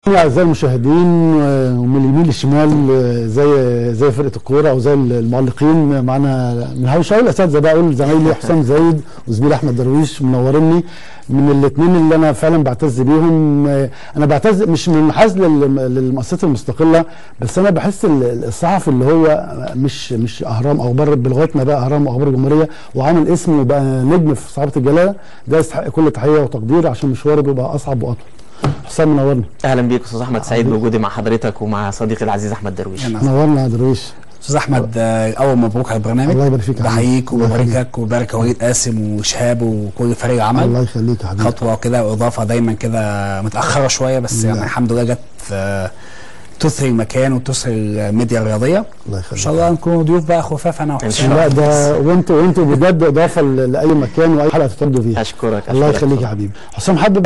اعزائي المشاهدين ومن اليمين للشمال زي زي فرقه الكوره او زي المعلقين معانا من مش هقول اساتذه بقى اقول زمايلي حسام زايد وزميلي احمد درويش منورني من الاثنين اللي انا فعلا بعتز بيهم انا بعتز مش من المنحاز للمؤسسات المستقله بس انا بحس الصحفي اللي هو مش مش اهرام اخبار بلغتنا بقى اهرام واخبار الجمهوريه وعامل اسم وبقى نجم في صحافه الجلاله ده يستحق كل تحيه وتقدير عشان مشواره بيبقى اصعب واطول حسام منورنا اهلا بيك استاذ احمد سعيد بوجودي مع حضرتك ومع صديقي العزيز احمد درويش منورنا يا درويش استاذ احمد اول مبروك على البرنامج الله يبارك فيك بحييك وبباركك وبارك وليد قاسم وشهاب وكل فريق العمل الله يخليك يا حبيبي خطوه كده واضافه دايما كده متاخره شويه بس يعني الحمد لله جت في تثري المكان وتثري الميديا الرياضيه الله يخليك ان شاء الله نكون ضيوف بقى خفاف انا وحسام لا ده وانتوا وانتوا بجد اضافه لاي مكان واي حلقه تتواجدوا فيها اشكرك الله أشكرك. يخليك يا حبيبي حسام حابب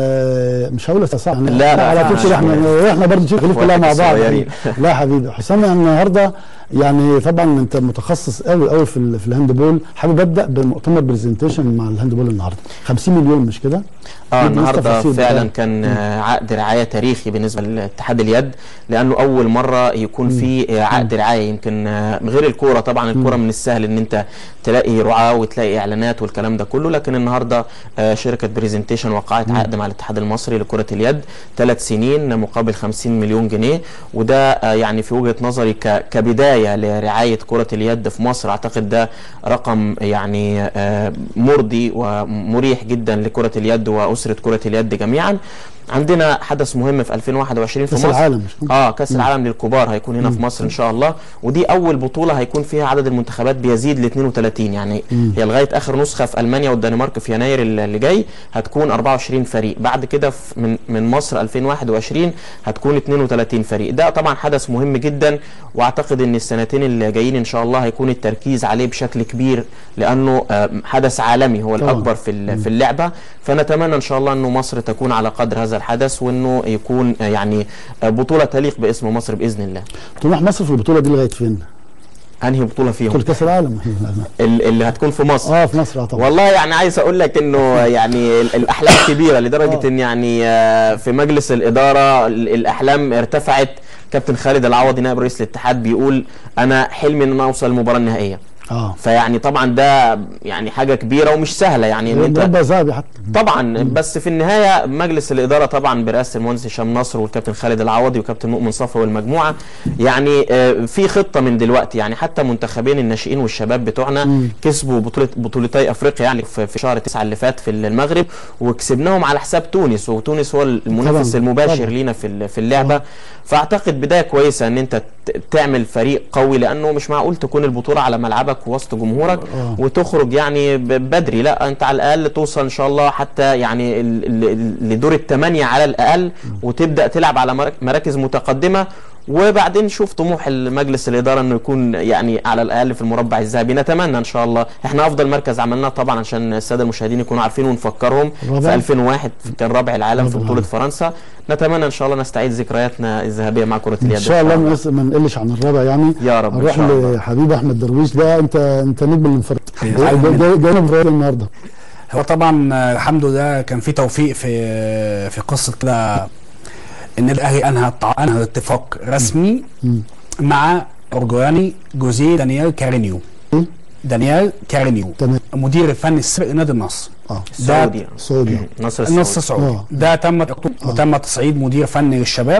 آه، مش هقول صح لا، لا، على طول لا، كده احنا احنا برضه نشوف كلها واحد مع بعض صغيرين. لا يا حبيبي حسام يعني النهارده يعني طبعا انت متخصص قوي قوي في ال- في الهاندبول حابب ابدا بمؤتمر برزنتيشن مع الهاندبول النهارده 50 مليون مش كده؟ اه ندي النهارده تفاصيل بقى. فعلا كان آه، عقد رعايه تاريخي بالنسبه لاتحاد اليد لانه اول مره يكون في آه، عقد رعايه يمكن آه، غير الكوره طبعا الكوره من السهل ان انت تلاقي رعاه وتلاقي اعلانات والكلام ده كله لكن النهارده آه، شركه بريزنتيشن وقعت عقد مع الاتحاد المصري لكره اليد ثلاث سنين مقابل 50 مليون جنيه وده آه، يعني في وجهه نظري ك- كبدايه لرعايه كره اليد في مصر اعتقد ده رقم يعني آه، مرضي ومريح جدا لكره اليد واسره كره اليد جميعا عندنا حدث مهم في 2021 في كاس مصر العالم مش كده؟ اه كاس العالم للكبار هيكون هنا في مصر ان شاء الله ودي اول بطوله هيكون فيها عدد المنتخبات بيزيد ل 32 يعني هي لغايه اخر نسخه في المانيا والدنمارك في يناير اللي جاي هتكون 24 فريق بعد كده في- من من مصر 2021 هتكون 32 فريق ده طبعا حدث مهم جدا واعتقد ان السنتين اللي جايين ان شاء الله هيكون التركيز عليه بشكل كبير لانه آه، حدث عالمي هو طبعاً. الاكبر في ال- في اللعبه فنتمنى ان شاء الله انه مصر تكون على قدر هذا الحدث وانه يكون آه، يعني آه، بطوله تليق باسم مصر باذن الله طموح مصر في البطوله دي لغايه فين؟ انهي بطوله فيهم بطوله كاس العالم ال- اللي هتكون في مصر اه في مصر اه طبعا والله يعني عايز اقول لك انه يعني ال- الاحلام كبيره لدرجه آه. ان يعني آه، في مجلس الاداره ال- الاحلام ارتفعت كابتن خالد العوضي نائب رئيس الاتحاد بيقول انا حلمي ان انا اوصل المباراه النهائيه اه فيعني طبعا ده يعني حاجه كبيره ومش سهله يعني ان انت مربع ذهبي حتى طبعا بس في النهايه مجلس الاداره طبعا برئاسه المهندس هشام نصر والكابتن خالد العوضي وكابتن مؤمن صفا والمجموعه يعني آه، في خطه من دلوقتي يعني حتى منتخبين الناشئين والشباب بتوعنا كسبوا بطوله بطولتي افريقيا يعني في في شهر 9 اللي فات في المغرب وكسبناهم على حساب تونس وتونس هو المنافس طبعاً، المباشر طبعاً. لينا في ال- في اللعبه فاعتقد بدايه كويسه ان انت ت- تعمل فريق قوي لانه مش معقول تكون البطوله على ملعبك وسط جمهورك آه. وتخرج يعني ب- بدري لا انت على الاقل توصل ان شاء الله حتى يعني ال- ال- ال- لدور الثمانيه على الاقل وتبدا تلعب على مراك- مراكز متقدمه وبعدين شوف طموح المجلس الاداره انه يكون يعني على الاقل في المربع الذهبي نتمنى ان شاء الله احنا افضل مركز عملناه طبعا عشان الساده المشاهدين يكونوا عارفين ونفكرهم الرابع؟ في 2001 كان رابع العالم في رابع بطوله العالم. فرنسا نتمنى ان شاء الله نستعيد ذكرياتنا الذهبيه مع كره اليد ان شاء الله ما نس- ما نقلش عن الرابع يعني يا رب ان نروح شاء الله لحبيب احمد درويش ده انت انت نجم الانفراد أيوة. جاي- جاي جاي انفراد النهارده هو طبعا آه، الحمد لله كان في توفيق في في قصه كده النادي الاهلي انهى التع- انهى الاتفاق رسمي مم. مع اورجواني جوزيه دانيال كارينيو إيه؟ دانيال كارينيو تمام المدير الفني السابق لنادي النصر اه السعودي سعودي نصر النصر السعودي السعودي آه. ده تم وتم تصعيد مدير فني للشباب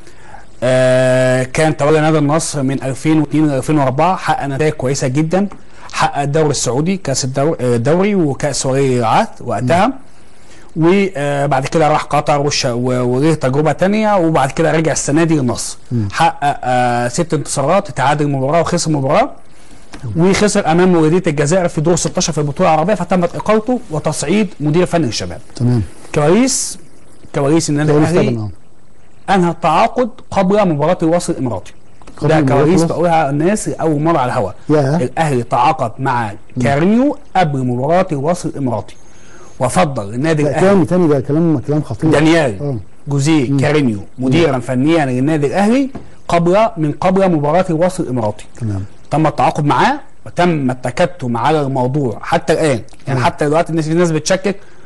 آه كان تولى نادي النصر من 2002 ل 2004 حقق نتائج كويسه جدا حقق الدوري السعودي كاس الدور- آه، الدوري وكاس ولي العهد وقتها وبعد كده راح قطر وش- و- وليه تجربه تانية وبعد كده رجع السنه دي للنصر حقق آه ست انتصارات تعادل مباراه وخسر مباراه وخسر امام وليديه الجزائر في دور 16 في البطوله العربيه فتمت اقالته وتصعيد مدير فني للشباب تمام كواليس كواليس النادي كويس الاهلي طبعا انهى التعاقد قبل مباراه الوصل الاماراتي قبل ده مباراة كواليس الوصل؟ بقولها الناس اول مره على الهواء ياه. الاهلي تعاقد مع كارينيو قبل مباراه الوصل الاماراتي وفضل النادي لا الاهلي تاني تاني ده كلام كلام خطير دانيال اه جوزيه كارينيو مديرا فنيا للنادي الاهلي قبل من قبل مباراه الوصل الاماراتي تمام تم التعاقد معاه وتم التكتم على الموضوع حتى الان يعني مم. حتى دلوقتي الناس الناس بتشكك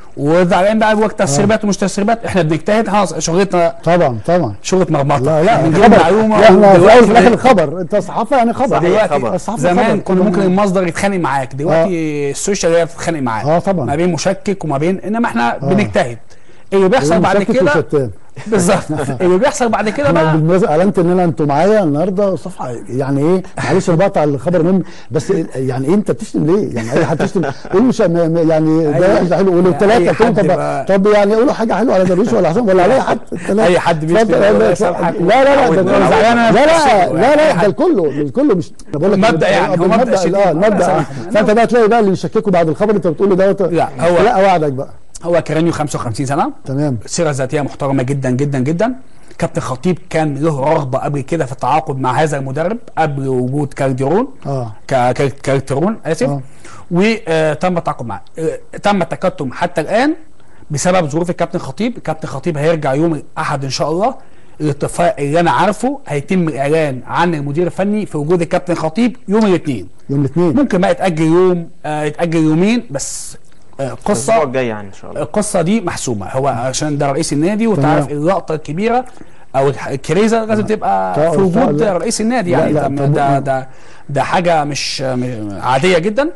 وزعلان بقى جواك تسريبات ومش تسريبات احنا بنجتهد خلاص شغلتنا طبعا طبعا شغله مرمطه لا لا بنجيب خبر معلومه لا احنا في الاول وفي ودلوقتي الاخر خبر انت صحافه يعني خبر صحيح. دلوقتي خبر. الصحافة زمان خبر. كنا ممكن المصدر يتخانق معاك دلوقتي السوشيال هي بتتخانق معاك اه طبعا. ما بين مشكك وما بين انما احنا آه. بنجتهد اللي بيحصل بعد مشكك كده وشتان. بالظبط اللي بيحصل بعد كده انا بقى بالمناسبه اعلنت ان انا انتوا معايا النهارده صفحه يعني ايه معلش انا بقطع الخبر المهم بس يعني ايه انت بتشتم ليه؟ يعني اي حد تشتم قول مش م- م- يعني ده أي- وحش ده حلو قولوا أي ثلاثه حد طب بقى- طب يعني قولوا حاجه حلوه على درويش ولا حسام ولا على اي حد التلاتة. أي حد بيشتم اتفضل، ولا لا يسامحك لا لا ده- ولا ده- زعلان أنا لا لا بتحسبه لا يعني. لا أي ده حد. الكله الكله مش أنا بقول لك مبدأ يعني، هو بالمبدأ مبدأ شديد. اه ولا المبدأ آه. يسامحك. فانت بقى تلاقي بقى اللي يشككوا بعد الخبر انت بتقول له دوت لا، هو- لا وعدك بقى هو كرانيو 55 سنه تمام سيره ذاتيه محترمه جدا جدا جدا كابتن خطيب كان له رغبه قبل كده في التعاقد مع هذا المدرب قبل وجود كالديرون اه ك- ك- كالترون اسف آه. وتم التعاقد معاه آه، تم التكتم حتى الان بسبب ظروف الكابتن خطيب الكابتن خطيب هيرجع يوم الاحد ان شاء الله الاتفاق اللي انا عارفه هيتم الاعلان عن المدير الفني في وجود الكابتن خطيب يوم الاثنين يوم الاثنين ممكن بقى يتاجل يوم آه يتاجل يومين بس آه الاسبوع قصه الجاي يعني ان شاء الله القصه دي محسومه هو عشان ده رئيس النادي وانت تمام. عارف اللقطه الكبيره او الح- الكريزه لازم تبقى طبعا، في وجود طبعا. رئيس النادي لا، يعني لا، ده طب- ده ده, ده حاجه مش م- عاديه جدا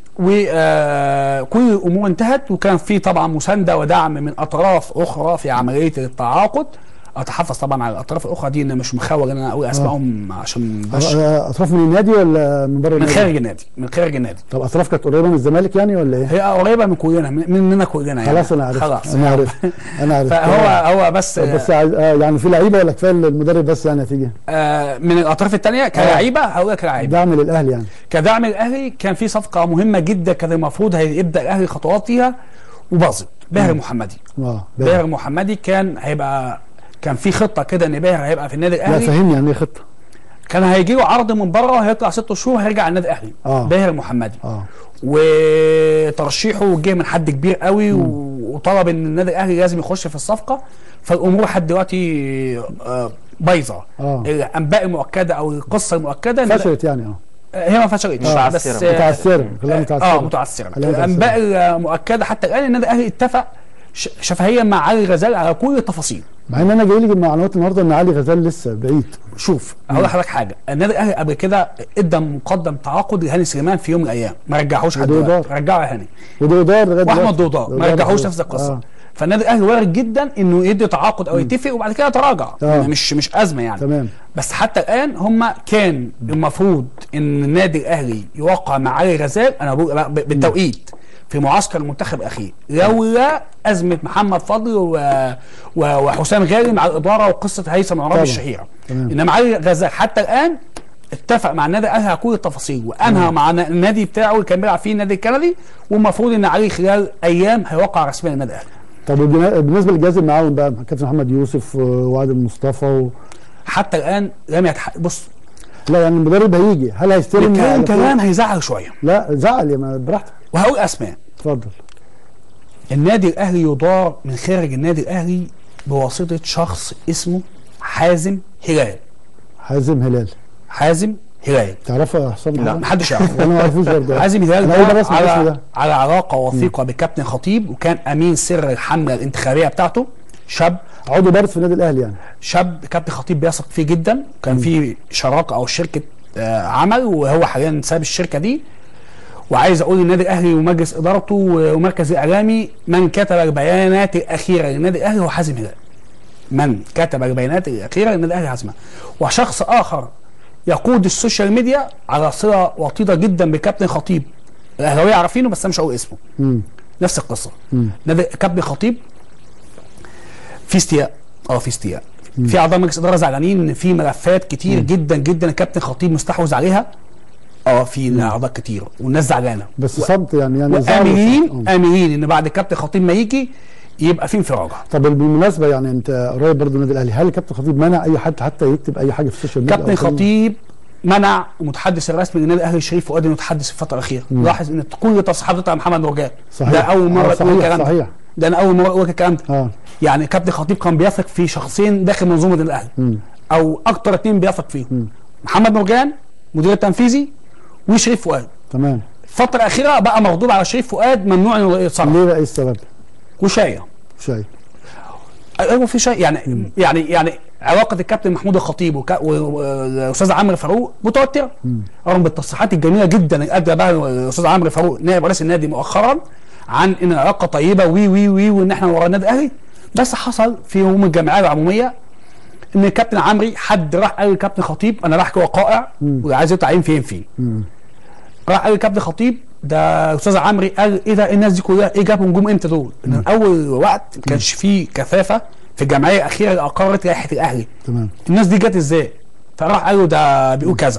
وكل الامور انتهت وكان في طبعا مسانده ودعم من اطراف اخرى في عمليه التعاقد اتحفظ طبعا على الاطراف الاخرى دي ان مش مخول ان انا اقول اسمائهم عشان بش آه، اطراف من النادي ولا من بره من النادي؟ خارج النادي من خارج النادي طب اطراف كانت قريبه من الزمالك يعني ولا ايه؟ هي قريبه من كلنا من- مننا كلنا يعني خلاص انا عارف خلاص انا عارف انا عارف فهو هو بس طب بس عايز- آه يعني في لعيبه ولا كفايه المدرب بس يعني هتيجي آه، من الاطراف الثانيه كلاعيبه هقول لك كلاعيبه دعم للاهلي يعني كدعم الاهلي كان في صفقه مهمه جدا كان المفروض هيبدا الاهلي خطوات فيها وباظت باهر محمدي اه باهر محمدي كان هيبقى كان في خطه كده ان باهر هيبقى في النادي لا الاهلي فهمني يعني ايه خطه كان هيجي له عرض من بره وهيطلع ست شهور هيرجع النادي الاهلي آه. باهر محمدي اه وترشيحه جه من حد كبير قوي و- وطلب ان النادي الاهلي لازم يخش في الصفقه فالامور لحد دلوقتي آه، بايظه آه. الانباء المؤكده او القصه المؤكده إن فشلت يعني اه هي ما فشلتش آه. بس متعثرة. متعثره خليها متعثره اه متعثره خليها متعثرة. الانباء المؤكده حتى الان النادي الاهلي اتفق ش- شفهيا مع علي غزال على كل التفاصيل مع ان انا جاي لي معلومات النهارده ان علي غزال لسه بعيد شوف هقول لحضرتك حاجه النادي الاهلي قبل كده ادى مقدم تعاقد لهاني سليمان في يوم من الايام ما رجعهوش لحد ودودار. دلوقتي رجعه يا هاني ودودار لغايه واحمد دلوقتي. دودار ما رجعهوش نفس القصه آه. فالنادي الاهلي وارد جدا انه يدي تعاقد او يتفق وبعد كده يتراجع آه. مش مش ازمه يعني تمام بس حتى الان هم كان المفروض ان النادي الاهلي يوقع مع علي غزال انا بقول ب- بالتوقيت في معسكر المنتخب الاخير لولا ازمه محمد فضل و... و... وحسام غالي مع الاداره وقصه هيثم عرابي طبعا. الشهيره تمام. انما علي غزال حتى الان اتفق مع النادي الاهلي على كل التفاصيل وانهى مع النادي بتاعه اللي كان بيلعب فيه النادي الكندي والمفروض ان علي خلال ايام هيوقع رسميا النادي الاهلي طب وبنا- بالنسبه للجهاز المعاون بقى كابتن محمد يوسف و- وعادل مصطفى و... حتى الان لم يتحقق بص لا يعني المدرب هيجي هل هيستلم الكلام على- كلام هيزعل شويه لا زعل يا ما براحتك وهقول اسماء اتفضل النادي الاهلي يدار من خارج النادي الاهلي بواسطه شخص اسمه حازم هلال حازم هلال حازم هلال تعرفها يا حسام لا. حازم؟ محدش يعرفه انا ما اعرفوش برضه حازم هلال انا اول مره ده اسمع الاسم على, ده على علاقه وثيقه بكابتن خطيب وكان امين سر الحمله الانتخابيه بتاعته شاب عضو برضه في النادي الاهلي يعني شاب كابتن خطيب بيثق فيه جدا كان في شراكه او شركه آه، عمل وهو حاليا ساب الشركه دي وعايز اقول للنادي الاهلي ومجلس ادارته ومركز الاعلامي من كتب البيانات الاخيره للنادي الاهلي هو حازم هلال من كتب البيانات الاخيره للنادي الاهلي حازم هلال. وشخص اخر يقود السوشيال ميديا على صله وطيده جدا بكابتن خطيب الاهلاويه عارفينه بس انا مش هقول اسمه امم نفس القصه مم. نادي كابتن خطيب في استياء اه في استياء في اعضاء مجلس اداره زعلانين ان في ملفات كتير جدا جدا الكابتن خطيب مستحوذ عليها اه في اعضاء كتير والناس زعلانه بس صمت يعني يعني زعل وامنين وصمت. آه. امنين ان بعد كابتن خطيب ما يجي يبقى في انفراجه طب بالمناسبه يعني انت قريب برضه النادي الاهلي هل كابتن خطيب منع اي حد حتى يكتب اي حاجه في السوشيال ميديا كابتن أو كلمة؟ خطيب منع المتحدث الرسمي للنادي الاهلي شريف فؤاد انه يتحدث الفتره الاخيره لاحظ ان كل تصريحات بتاع محمد مرجان صحيح. ده اول مره آه، تقول صحيح، الكلام ده. صحيح. ده انا اول مره اقول الكلام ده اه يعني كابتن خطيب كان بيثق في شخصين داخل منظومه النادي الاهلي مم. او اكتر اتنين بيثق فيهم محمد مرجان مدير التنفيذي وشريف فؤاد تمام الفتره الاخيره بقى مغضوب على شريف فؤاد ممنوع انه يتصرف ليه بقى ايه السبب؟ وشايه شايف ايوه في شيء يعني يعني يعني علاقه الكابتن محمود الخطيب وكا- و- والاستاذ عمرو فاروق متوتره رغم بالتصريحات الجميله جدا اللي ادى بها الاستاذ عمرو فاروق نائب رئيس النادي مؤخرا عن ان العلاقه طيبه وي وي وي وان احنا ورا النادي الاهلي بس حصل في يوم الجمعيه العموميه ان الكابتن عمري حد راح قال للكابتن خطيب انا رايح وقائع وعايز يتعين فين فين راح قال للكابتن خطيب ده الاستاذ عمري قال ايه ده إيه الناس دي كلها ايه جابهم جم امتى دول؟ من اول وقت ما كانش فيه كثافه في الجمعيه الاخيره اللي اقرت لائحه الاهلي تمام الناس دي جت ازاي؟ فراح قال له ده بيقول كذا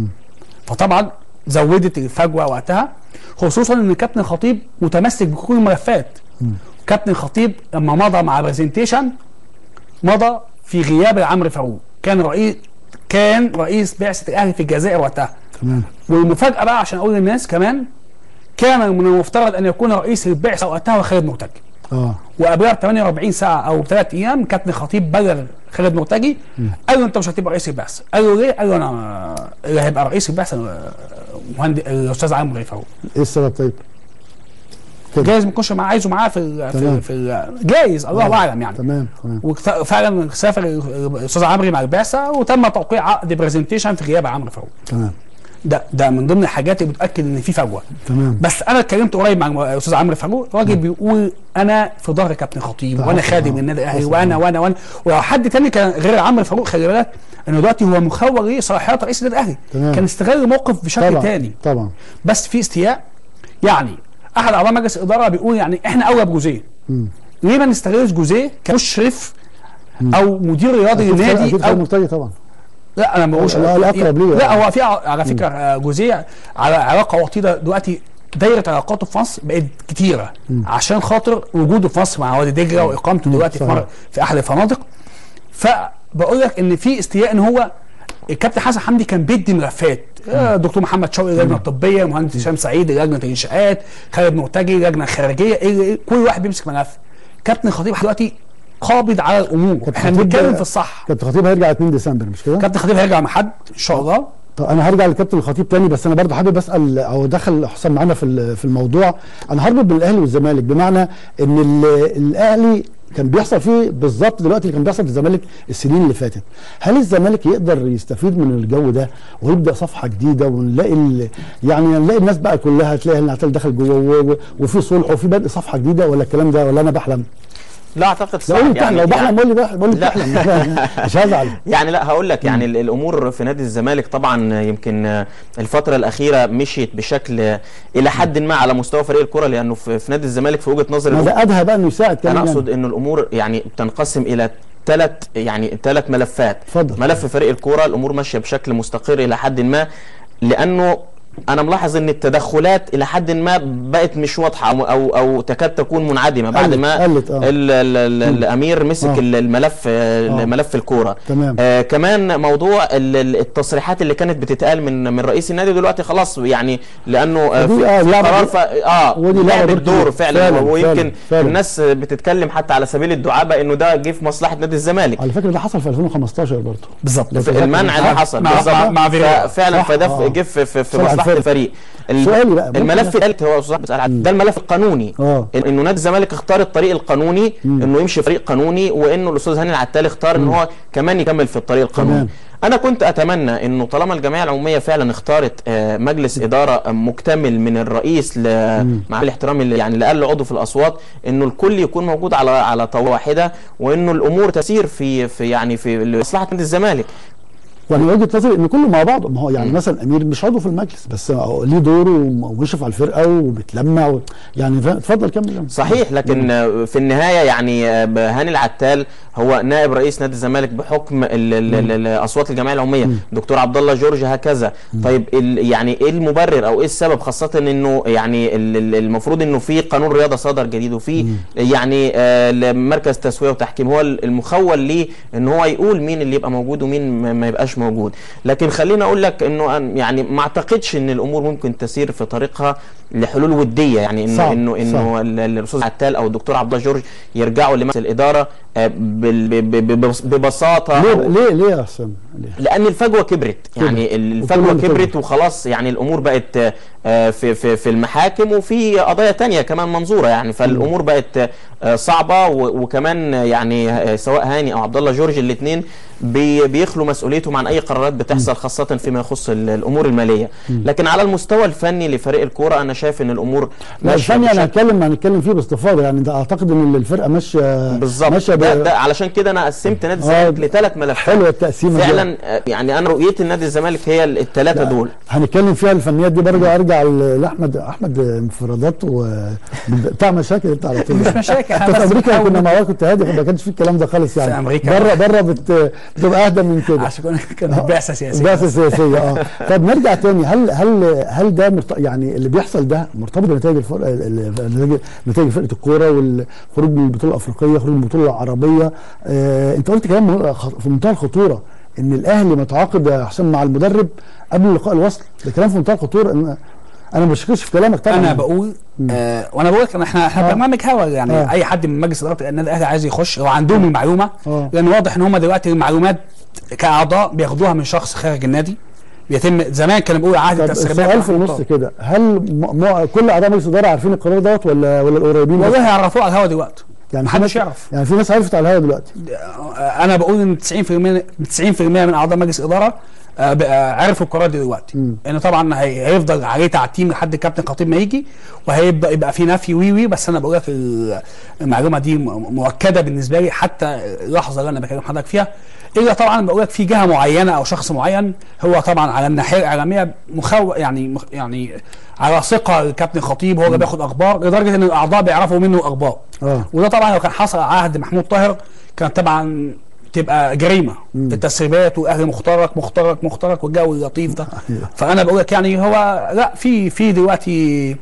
فطبعا زودت الفجوه وقتها خصوصا ان كابتن خطيب متمسك بكل الملفات كابتن خطيب لما مضى مع برزنتيشن مضى في غياب عمرو فاروق كان رئيس كان رئيس بعثه الاهلي في الجزائر وقتها تمام والمفاجاه بقى عشان اقول للناس كمان كان من المفترض ان يكون رئيس البعثه وقتها هو خالد مرتجي اه وقبلها ب 48 ساعه او بثلاث ايام كابتن خطيب بلغ خالد مرتجي قال له انت مش هتبقى رئيس البعثه قال له ليه؟ قال له انا اللي هيبقى رئيس البعثه آه، مهندس الاستاذ عمرو فاروق ايه السبب طيب؟ كده. جايز ما يكونش معاه عايزه معاه في ال- تمام. في, في ال- جايز الله اعلم يعني تمام تمام وفعلا سافر الاستاذ عمرو مع البعثه وتم توقيع عقد برزنتيشن في غياب عمرو فاروق تمام ده ده من ضمن الحاجات اللي بتاكد ان في فجوه تمام بس انا اتكلمت قريب مع الاستاذ عمرو فاروق راجل بيقول انا في ظهر كابتن خطيب ده وانا حصل، خادم آه. النادي الاهلي حصل، وانا آه. وانا وانا ولو حد تاني كان غير عمرو فاروق خلي بالك انه دلوقتي هو مخول لصلاحيات رئيس النادي الاهلي تمام. كان استغل الموقف بشكل طبعا تاني طبعا بس في استياء يعني احد اعضاء مجلس الاداره بيقول يعني احنا اولى بجوزيه مم. ليه ما نستغلش جوزيه كمشرف او مدير رياضي اكيد خالد- للنادي اكيد خالد او مرتجي طبعا لا انا ما بقولش لا، الأقرب ليه لا يعني. هو في ع- على فكره آه، جوزيه على علاقه وطيده دلوقتي دايره علاقاته في مصر بقت كتيره عشان خاطر وجوده في مصر مع وادي دجله واقامته دلوقتي في, صحيح. مر... في احد الفنادق فبقول لك ان في استياء ان هو الكابتن حسن حمدي كان بيدي ملفات آه، دكتور محمد شوقي اللجنه الطبيه مهندس هشام سعيد لجنه الانشاءات خالد مرتجي لجنه خارجيه إيه- إيه، كل واحد بيمسك ملف كابتن خطيب دلوقتي قابض على الامور كابتن احنا خطيب بنتكلم ده- في الصح كابتن خطيب هيرجع 2 ديسمبر مش كده؟ كابتن خطيب هيرجع مع حد ان شاء الله طب انا هرجع لكابتن الخطيب تاني بس انا برضه حابب اسال او ادخل حسام معانا في ال- في الموضوع انا هربط بين الاهلي والزمالك بمعنى ان ال- الاهلي كان بيحصل فيه بالظبط دلوقتي اللي كان بيحصل في الزمالك السنين اللي فاتت هل الزمالك يقدر يستفيد من الجو ده ويبدا صفحه جديده ونلاقي ال- يعني نلاقي الناس بقى كلها تلاقي النعتال دخل جوه و- و- وفي صلح وفي بدء صفحه جديده ولا الكلام ده ولا انا بحلم؟ لا اعتقد لو صعب قول بتحلم لو بحلم يعني قول لي بح- قول لي لا. بتحلم مش هزعل يعني لا هقول لك يعني ال- الامور في نادي الزمالك طبعا يمكن آه، الفتره الاخيره مشيت بشكل آه، الى حد ما على مستوى فريق الكره لانه في في نادي الزمالك في وجهه نظري ما ده ادهى بقى انه يساعد كمان انا يعني. اقصد ان الامور يعني تنقسم الى ثلاث يعني ثلاث ملفات اتفضل. ملف فريق الكوره الامور ماشيه بشكل مستقر الى حد ما لانه انا ملاحظ ان التدخلات الى حد ما بقت مش واضحه او او, أو تكاد تكون منعدمه بعد قلت- ما قلت، آه. ال ال ال الامير مسك آه. الملف آه. ملف الكوره تمام. آه كمان موضوع ال- ال- التصريحات اللي كانت بتتقال من من رئيس النادي دلوقتي خلاص يعني لانه آه ودي في, آه في لعبة قرار دور- ف... اه ودي لعبة لعبة دور دور كبير. فعلا, فعلاً، ويمكن فعلاً، فعلاً. الناس بتتكلم حتى على سبيل الدعابه انه ده جه في مصلحه نادي الزمالك على فكره ده حصل في 2015 برضه بالظبط لو في تذكر. المنع اللي حصل مع- بالظبط مع- مع فيريرا. فعلا صح، فده آه. جه في, في, في صالح مصلحه الفرق. الفريق ال- سؤالي بقى، ممكن الملف أنا- الثالث هو صاحب بيسأل عنه. ده الملف القانوني آه. انه نادي الزمالك اختار الطريق القانوني انه يمشي فريق قانوني وانه الاستاذ هاني العتال اختار ان هو كمان يكمل في الطريق القانوني تمام. انا كنت اتمنى انه طالما الجمعيه العموميه فعلا اختارت آه، مجلس اداره مكتمل من الرئيس ل... مع الاحترام اللي يعني لاقل عضو في الاصوات انه الكل يكون موجود على على طاوله واحده وانه الامور تسير في في يعني في مصلحه نادي الزمالك وانا وجهه نظري ان كله مع بعض ما هو يعني مثلا امير مش عضو في المجلس بس هو ليه دوره وبيشرف على الفرقه وبيتلمع و... يعني ف- اتفضل كمل صحيح لكن آه، في النهايه يعني آه، هاني العتال هو نائب رئيس نادي الزمالك بحكم ال- ال- ال- ال- اصوات الجمعيه العموميه دكتور عبد الله جورج هكذا طيب ال- يعني ايه المبرر او ايه السبب خاصه انه يعني ال- ال- المفروض انه في قانون رياضه صدر جديد وفي يعني آه، مركز تسويه وتحكيم هو المخول ليه ان هو يقول مين اللي يبقى موجود ومين ما- ما يبقاش موجود لكن خليني اقول لك انه أن- يعني ما اعتقدش ان الامور ممكن تسير في طريقها لحلول وديه يعني انه صعب، انه انه صعب. ال- الاستاذ عتال او الدكتور عبد الله جورج يرجعوا لمجلس الاداره آه، بال- ب- ب- ب- ببساطه ليه أو- ليه ليه يا حسام ليه لان الفجوه كبرت يعني الفجوه وكل كبرت كبرت. وخلاص يعني الامور بقت آه، في في في المحاكم وفي قضايا تانية كمان منظوره يعني فالامور بقت آه، صعبه و- وكمان يعني آه، سواء هاني او عبد الله جورج الاثنين بيخلوا مسؤوليتهم عن اي قرارات بتحصل خاصه فيما يخص ال- الامور الماليه لكن على المستوى الفني لفريق الكوره انا شايف ان الامور لا ماشية الفني انا بشكل- هنتكلم هنتكلم فيه باستفاضه يعني ده اعتقد ان الفرقه ماشيه بالظبط ماشيه ده, ب- ده علشان كده انا قسمت نادي آه، الزمالك لثلاث ملفات حلوه التقسيمه دي. فعلا آه، يعني انا رؤيتي النادي الزمالك هي الثلاثه دول هنتكلم فيها الفنيات دي برجع ارجع ل- لاحمد احمد انفرادات و بتاع مشاكل انت على طول مش مشاكل، انت احنا في بس امريكا بنحاول كنا مع بعض كنت هادي ما كانش في الكلام ده خالص يعني في أمريكا. بره بره بت... بتبقى اهدى من كده عشان كنا- كانت بعثه سياسيه بعثه سياسيه اه طب نرجع تاني هل هل هل ده مرت... يعني اللي بيحصل ده مرتبط بنتائج الفرق ال- ال- نتائج فرقه الكوره والخروج من البطوله الافريقيه خروج من البطوله العربيه آه انت قلت كلام مه- خ- في منتهى الخطوره ان الاهلي متعاقد يا حسام مع المدرب قبل لقاء الوصل ده كلام في منتهى الخطوره إن انا ما بشكرش في كلامك طبعا انا بقول آه وانا بقول لك إن احنا احنا آه. برنامج هوا يعني آه. اي حد من مجلس اداره النادي الاهلي عايز يخش هو عندهم المعلومه آه. لان واضح ان هم دلوقتي المعلومات كاعضاء بياخدوها من شخص خارج النادي بيتم زمان كانوا بيقولوا عهد طب التسريبات السؤال في النص كده هل م... م... كل اعضاء مجلس الاداره عارفين القرار دوت ولا ولا القريبين بس؟ والله يعرفوه على الهوا دلوقتي يعني في محدش ناس يعرف. يعني في ناس عرفت على الهوا دلوقتي آه، انا بقول ان 90% 90% من اعضاء مجلس الاداره آه، بقى عرفوا القرار ده دلوقتي مم. لان طبعا هي- هيفضل عليه تعتيم لحد الكابتن خطيب ما يجي وهيبدا يبقى في نفي وي وي بس انا بقول لك ال- المعلومه دي م- مؤكده بالنسبه لي حتى اللحظه اللي انا بكلم حضرتك فيها الا طبعا بقول لك في جهه معينه او شخص معين هو طبعا على الناحيه الاعلاميه مخو يعني مخ يعني على ثقه الكابتن خطيب هو اللي بياخد اخبار لدرجه ان الاعضاء بيعرفوا منه اخبار اه وده طبعا لو كان حصل على عهد محمود طاهر كان طبعا تبقى جريمه التسريبات والاهلي مخترق مخترق مخترق والجو اللطيف ده فانا بقول لك يعني هو لا في في دلوقتي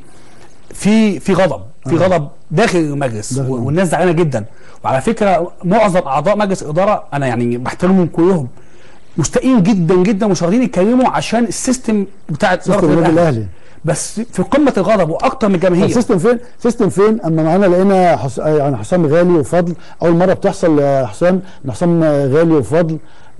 في في غضب في غضب داخل المجلس داخل و- والناس زعلانه جدا وعلى فكره معظم اعضاء مجلس الاداره انا يعني بحترمهم كلهم مستائين جدا جدا مش راضيين يتكلموا عشان السيستم بتاع إدارة سيستم النادي الاهلي بس في قمه الغضب واكتر من الجماهير السيستم فين؟ سيستم فين؟ اما معانا لقينا حس... يعني حسام غالي وفضل اول مره بتحصل يا حسام ان حسام غالي وفضل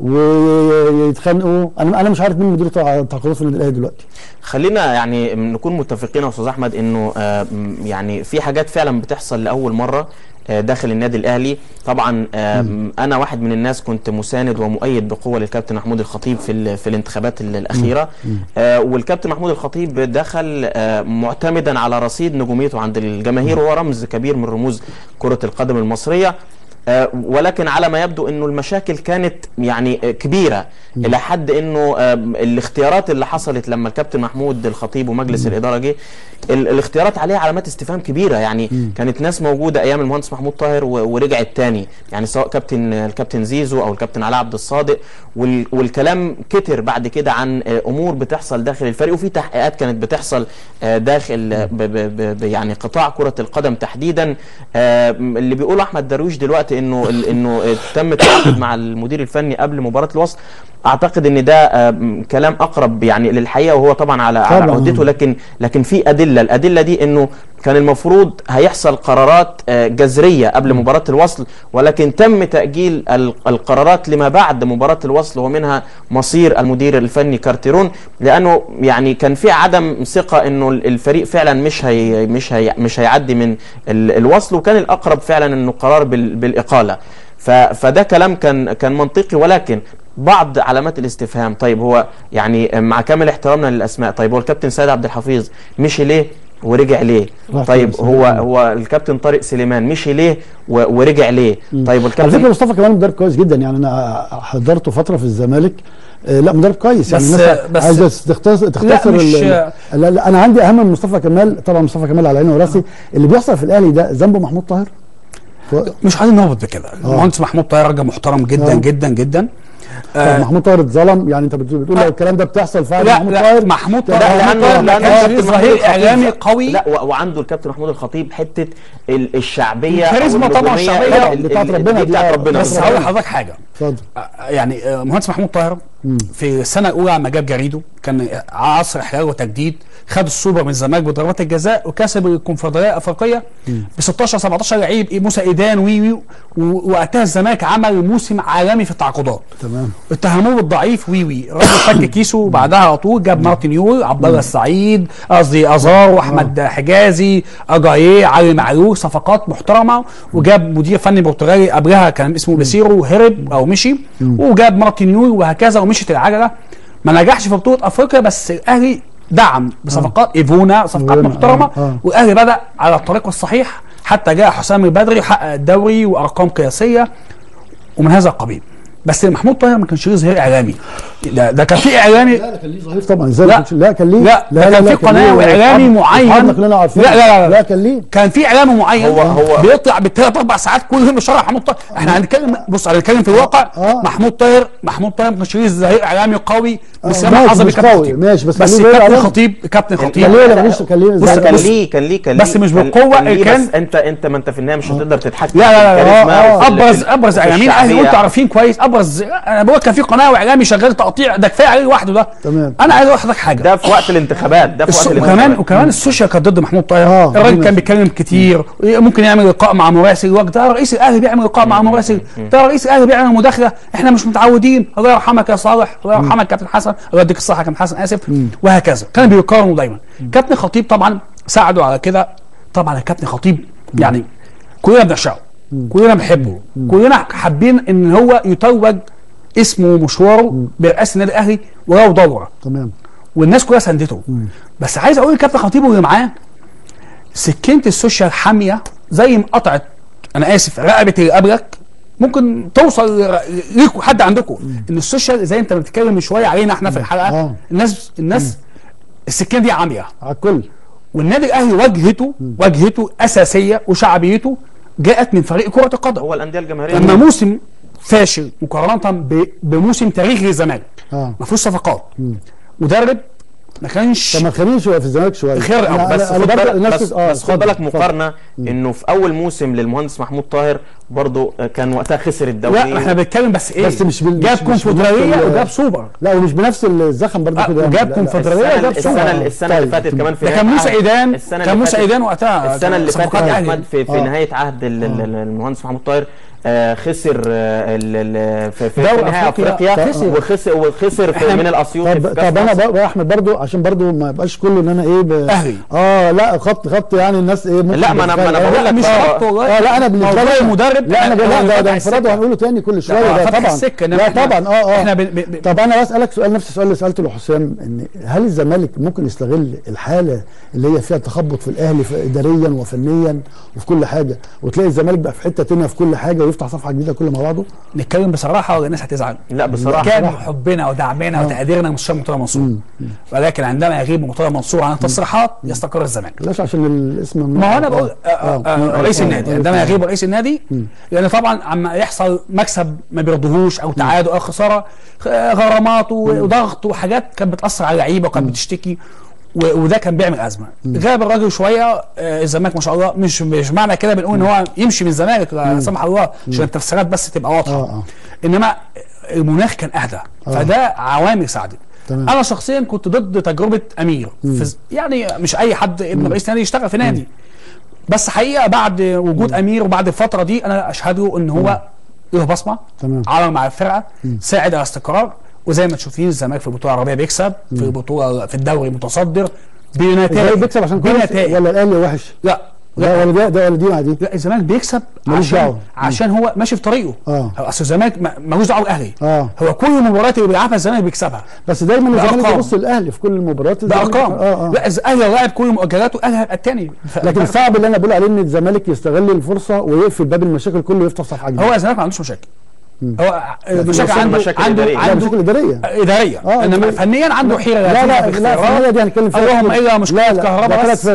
ويتخانقوا انا انا مش عارف مين مدير تع- تعاقدات في النادي الاهلي دلوقتي خلينا يعني نكون متفقين يا استاذ احمد انه آه، م- يعني في حاجات فعلا بتحصل لاول مره آه، داخل النادي الاهلي طبعا آه، انا واحد من الناس كنت مساند ومؤيد بقوه للكابتن محمود الخطيب في ال- في الانتخابات ال- الاخيره آه، والكابتن محمود الخطيب دخل آه، معتمدا على رصيد نجوميته عند الجماهير وهو رمز كبير من رموز كره القدم المصريه آه، ولكن على ما يبدو انه المشاكل كانت يعني آه، كبيره الى حد انه آه، الاختيارات اللي حصلت لما الكابتن محمود الخطيب ومجلس الاداره جه ال- الاختيارات عليها علامات استفهام كبيره يعني كانت ناس موجوده ايام المهندس محمود طاهر و- ورجعت تاني يعني سواء كابتن الكابتن زيزو او الكابتن علاء عبد الصادق وال- والكلام كتر بعد كده عن آه، امور بتحصل داخل الفريق وفي تحقيقات كانت بتحصل آه، داخل آه، ب- ب- ب- ب- يعني قطاع كره القدم تحديدا آه، اللي بيقوله احمد درويش دلوقتي انه ال- انه آه، تم التعاقد مع المدير الفني قبل مباراه الوصل اعتقد ان ده آه، م- كلام اقرب يعني للحقيقه وهو طبعا على على طبعاً. عهدته لكن لكن في ادله الادله دي انه كان المفروض هيحصل قرارات آه، جذريه قبل مباراه الوصل ولكن تم تاجيل ال- القرارات لما بعد مباراه الوصل ومنها مصير المدير الفني كارتيرون لانه يعني كان في عدم ثقه انه ال- الفريق فعلا مش هي مش هي مش هيعدي من ال- الوصل وكان الاقرب فعلا انه قرار بال- بالاقاله ف- فده كلام كان كان منطقي ولكن بعض علامات الاستفهام طيب هو يعني مع كامل احترامنا للاسماء طيب هو الكابتن سيد عبد الحفيظ مشي ليه ورجع ليه راح طيب فين هو سليمان؟ هو الكابتن طارق سليمان مشي ليه و- ورجع ليه طيب على والكابتن فكره مصطفى كمال مدرب كويس جدا يعني انا حضرته فتره في الزمالك آه، لا مدرب كويس يعني بس- الناس بس- عايزه تختصر تختصر مش- ال- لا, لا انا عندي اهم من مصطفى كمال طبعا مصطفى كمال على عيني وراسي اللي بيحصل في الاهلي ده ذنبه محمود طاهر و- مش عايزين نهبط بكده المهندس محمود طاهر راجل محترم جدا آه. جدا جدا طب آه، محمود طاهر اتظلم يعني انت بتقول بتقول لو الكلام ده بتحصل فعلا لا محمود لا طاهر محمود لا، طاهر لأنه- محمود طاهر ما لأنه كانش الكابتن ليه محمود ظهير الخطيب- اعلامي قوي لا و- وعنده الكابتن محمود الخطيب حته ال- الشعبيه أو الكاريزما طبعا، النجومية الشعبية ال- ال- بتاعت ال- ربنا دي دي، بتاعت آه. ربنا بس بالظبط. هقول لحضرتك حاجه اتفضل آه، يعني آه، مهندس محمود طاهر في السنه الاولى لما جاب جريده كان عصر احلال وتجديد خد السوبر من الزمالك بضربات الجزاء وكسب الكونفدراليه الافريقيه ب 16 17 لعيب موسى ايدان وي وي و- وقتها الزمالك عمل موسم عالمي في التعاقدات تمام اتهموه بالضعيف وي وي الراجل فك كيسه وبعدها على طول جاب مارتن يول عبد الله السعيد قصدي ازار واحمد حجازي اجاييه علي معلول صفقات محترمه وجاب مدير فني برتغالي قبلها كان اسمه بيسيرو هرب او مشي وجاب مارتن يول وهكذا ومشيت العجله ما نجحش في بطوله افريقيا بس الاهلي دعم بصفقات ايفونا صفقات إيفونا، محترمه آه، آه. والاهلي بدا على الطريق الصحيح حتى جاء حسام البدري وحقق الدوري وارقام قياسيه ومن هذا القبيل بس محمود طاهر ما كانش ليه ظهير اعلامي ده, ده كان في اعلامي لا كان ليه ظهير طبعا ازاي لا. ما كانش- لا كان ليه لا, لا, كان في قناه واعلامي معين احنا كلنا عارفين لا لا لا, لا كان ليه كان في اعلامي معين هو- هو- بيطلع بالثلاث اربع ساعات كل يوم يشرح محمود طاهر احنا هنتكلم بص هنتكلم في الواقع آه. محمود طاهر محمود طاهر ما كانش ليه ظهير اعلامي قوي وسام ماشي، حظ مش بالكابتن قوي، خطيب. ماشي، بس بس كان ليه ظهير كابتن إعلامي. خطيب كابتن كان خطيب ليه ولا ملوش كان ليه بص، ازاي لا كان بص- ليه كان ليه كان بس ليه مش كان- بالقوة كان ليه اللي كان- بس انت انت ما انت في النهايه مش هتقدر تتحكم لا لا لا, لا, بالكاريزما لا وفي ال- ابرز في- ابرز في اعلاميين الاهلي الشعبية. وانتوا عارفين كويس ابرز انا بقول كان في قناه واعلامي شغال تقطيع ده كفايه عليه لوحده ده تمام. انا عايز اقول لحضرتك حاجه ده في وقت الانتخابات ده في وقت السو... وكمان الانتخابات وكمان السوشيال كانت ضد محمود طاهر آه، الراجل دي كان ماشي. بيتكلم كتير ممكن يعمل لقاء مع مراسل وقت ده رئيس الاهلي بيعمل لقاء مع مراسل ده رئيس الاهلي بيعمل مداخله احنا مش متعودين الله يرحمك يا صالح الله يرحمك كابتن حسن الله يديك الصحه يا كابتن حسن اسف وهكذا كان بيقارنوا دايما كابتن خطيب طبعا ساعدوا على كده طبعا الكابتن خطيب يعني كلنا بنعشقه كلنا بنحبه كلنا حابين ان هو يتوج اسمه ومشواره برئاسه النادي الاهلي ولو دوره تمام والناس كلها ساندته بس عايز اقول لكابتن خطيب واللي معاه سكينه السوشيال حاميه زي ما قطعت انا اسف رقبه اللي قبلك ممكن توصل ل- ليكوا حد عندكم ان السوشيال زي انت بتتكلم من شويه علينا احنا في الحلقه آه. الناس الناس السكينه دي عاميه على الكل والنادي الاهلي واجهته واجهته اساسيه وشعبيته جاءت من فريق كره القدم هو الانديه الجماهيريه لما موسم فاشل مقارنه ب- بموسم تاريخي للزمالك اه ما فيهوش صفقات مدرب ما كانش طب ما تخليني شويه في الزمالك شويه خير أو أنا- بس أنا- أنا خد برضه بالك نفس- بس, آه، بس خد اتفضل، بالك اتفضل. مقارنه انه في اول موسم للمهندس محمود طاهر برضه كان وقتها خسر الدوري لا احنا بنتكلم بس ايه بس مش بال- جاب مش- مش كونفدراليه بنفس ال- وجاب سوبر لا ومش بنفس الزخم برضه آه، كده يعني. وجاب لا، لا. كونفدرالية السنه وجاب السنه, سوبر. اللي- السنه اللي طيب. فاتت كمان في ده كان نهاية موسى عهد- ايدان السنه كان اللي موسى فاتت- ايدان وقتها السنه اللي فاتت صفقات يا أهلي. احمد في, في آه. نهايه عهد ال- ال- المهندس محمود طاهر آه خسر آه ال- ال- في, في, دوري في نهايه أفريقيا افريقيا خسر. وخسر وخسر في إحنا- من الاسيوطي طب في كأس طب انا مصر. بقى بقى احمد برضو عشان برضو ما يبقاش كله ان انا ايه ب... أهلي. اه لا خط خط يعني الناس ايه ممكن لا، ما أنا- ما أنا تتخيل. بقول لا، لك مش آه. خط والله اه لا انا بالنسبه موضوع لي المدرب لا انا هو لا ده فتح ده انفراد السكة. وهنقوله تاني كل شويه لا، ده فتح طبعا السكة، إنما لا إحنا- طبعا اه اه إحنا ب- ب- ب- طب انا بسالك سؤال نفس السؤال اللي سالته لحسام ان هل الزمالك ممكن يستغل الحاله اللي هي فيها تخبط في الاهلي في اداريا وفنيا وفي كل حاجه وتلاقي الزمالك بقى في حته تانيه في كل حاجه ويفتح صفحه جديده كله مع بعضه نتكلم بصراحه ولا الناس هتزعل لا بصراحه كان بصراحة. حبنا ودعمنا وتقديرنا لمستشار مرتضى منصور ولكن عندما يغيب مرتضى منصور عن التصريحات يستقر الزمالك بلاش عشان الاسم ما هو انا بقول آه، آه، آه، رئيس النادي عندما يغيب رئيس النادي لان طبعا عما يحصل مكسب ما بيرضوهوش او تعادل او خساره خ- غرامات و- وضغط وحاجات كانت بتاثر على اللعيبه وكانت بتشتكي و- وده كان بيعمل ازمه غاب الراجل شويه آه، الزمالك ما شاء الله مش مش معنى كده بنقول ان هو يمشي من الزمالك لا سمح الله عشان التفسيرات بس تبقى واضحه آه، آه. انما المناخ كان اهدى فده عوامل ساعدت تمام. انا شخصيا كنت ضد تجربه امير في ز- يعني مش اي حد ابن رئيس نادي يشتغل في نادي بس حقيقه بعد وجود امير وبعد الفتره دي انا اشهد له ان هو له بصمه تمام. عمل مع الفرقه ساعد على استقرار وزي ما تشوفين الزمالك في البطوله العربيه بيكسب في البطوله في الدوري متصدر الزمالك بنتائج بيكسب عشان كويس بنتائج ولا الاهلي وحش لا لا لا ولا ده ده ولا دي مع دي لا الزمالك بيكسب ملوش عشان دعوة. عشان هو ماشي في طريقه آه. هو اصل الزمالك ما- ملوش دعوه بالاهلي آه. هو كل المباريات اللي بيلعبها الزمالك بيكسبها بس دايما الزمالك بأرقام. يبص الاهلي في كل المباريات الزمالك- بارقام اه اه لا الاهلي لو لعب كل مؤجلاته الاهلي هيبقى الثاني لكن الصعب اللي انا بقول عليه ان الزمالك يستغل الفرصه ويقفل باب المشاكل كله ويفتح صفحه جديده هو الزمالك ما عندوش مشاكل هو المشاكل مشاكل- عنده مشاكل عنده إدارية. لا عنده مشاكل اداريه اداريه آه، انما إدارية. فنيا عنده حيره لا لا لا في لا الاختيارات. الفنيه دي هنتكلم فيها اللهم كتير. الا مشكله لا لا كهرباء ده ثلاث بس فرق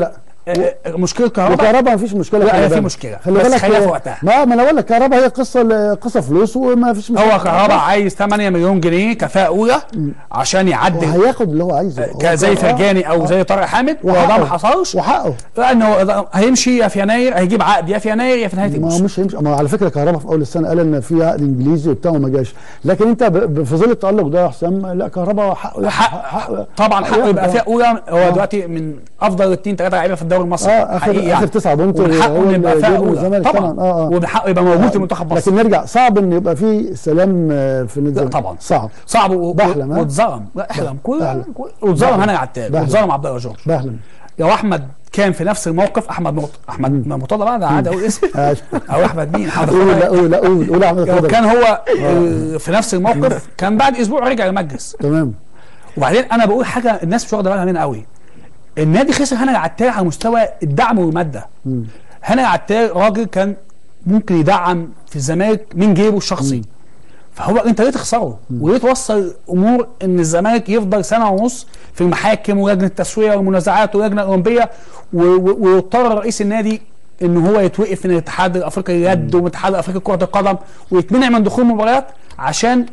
آه، مشكله كهرباء الكهرباء مفيش مشكله لا، هي خلي في بالك. مشكلة. خلي بس بالك خليها في هو- وقتها. ما ما انا بقول لك الكهرباء هي قصه قصه فلوس وما فيش مشكله هو كهرباء عايز 8 مليون جنيه كفاءه اولى عشان يعدل وهياخد اللي هو عايزه هو ك- زي آه، فرجاني او آه. زي طارق حامد وده ما وحقه. حصلش وحقه لانه هيمشي يا في يناير هيجيب عقد يا في يناير يا في نهايه ما هو الموسم مش هيمشي ما هو على فكره كهرباء في اول السنه قال ان في عقد انجليزي وبتاع وما جاش لكن انت ب- ب- في ظل التالق ده يا حسام لا كهرباء حقه حق طبعا حقه ياخد يبقى آه. فيها اولى هو آه. دلوقتي من افضل اثنين ثلاثه لعيبه في الدوري المصري اه اخر حقيقي اخر تسعه بونت ومن حقه هو انه يبقى اللي فيها جابه اولى الزمالك طبعا اه اه ومن حقه يبقى موجود في منتخب مصر لكن نرجع صعب ان يبقى في سلام آه، في النادي لا الزمالك. طبعا صعب صعب و- بحلم، ها؟ واتظلم لا احلم كل بحلم. كل- واتظلم بحلم. هنا العتاب بحلم. واتظلم عبد الله جورج بحلم لو احمد كان في نفس الموقف احمد مرت... احمد مرتضى بقى ده عادي اقول اسم آه. او احمد مين احمد قول لا الخضري. قول لا قول قول يا احمد لو اتفضل. كان هو آه، في نفس الموقف كان بعد اسبوع رجع المجلس تمام وبعدين انا بقول حاجه الناس مش واخده بالها منها قوي النادي خسر هنا العتال على مستوى الدعم والماده هنا العتال راجل كان ممكن يدعم في الزمالك من جيبه الشخصي فهو انت ليه تخسره وليه توصل امور ان الزمالك يفضل سنه ونص في المحاكم ولجنه التسويه والمنازعات واللجنه الاولمبيه و- و- ويضطر رئيس النادي ان هو يتوقف من الاتحاد الافريقي لليد ومن الاتحاد الافريقي لكره القدم ويتمنع من دخول مباريات عشان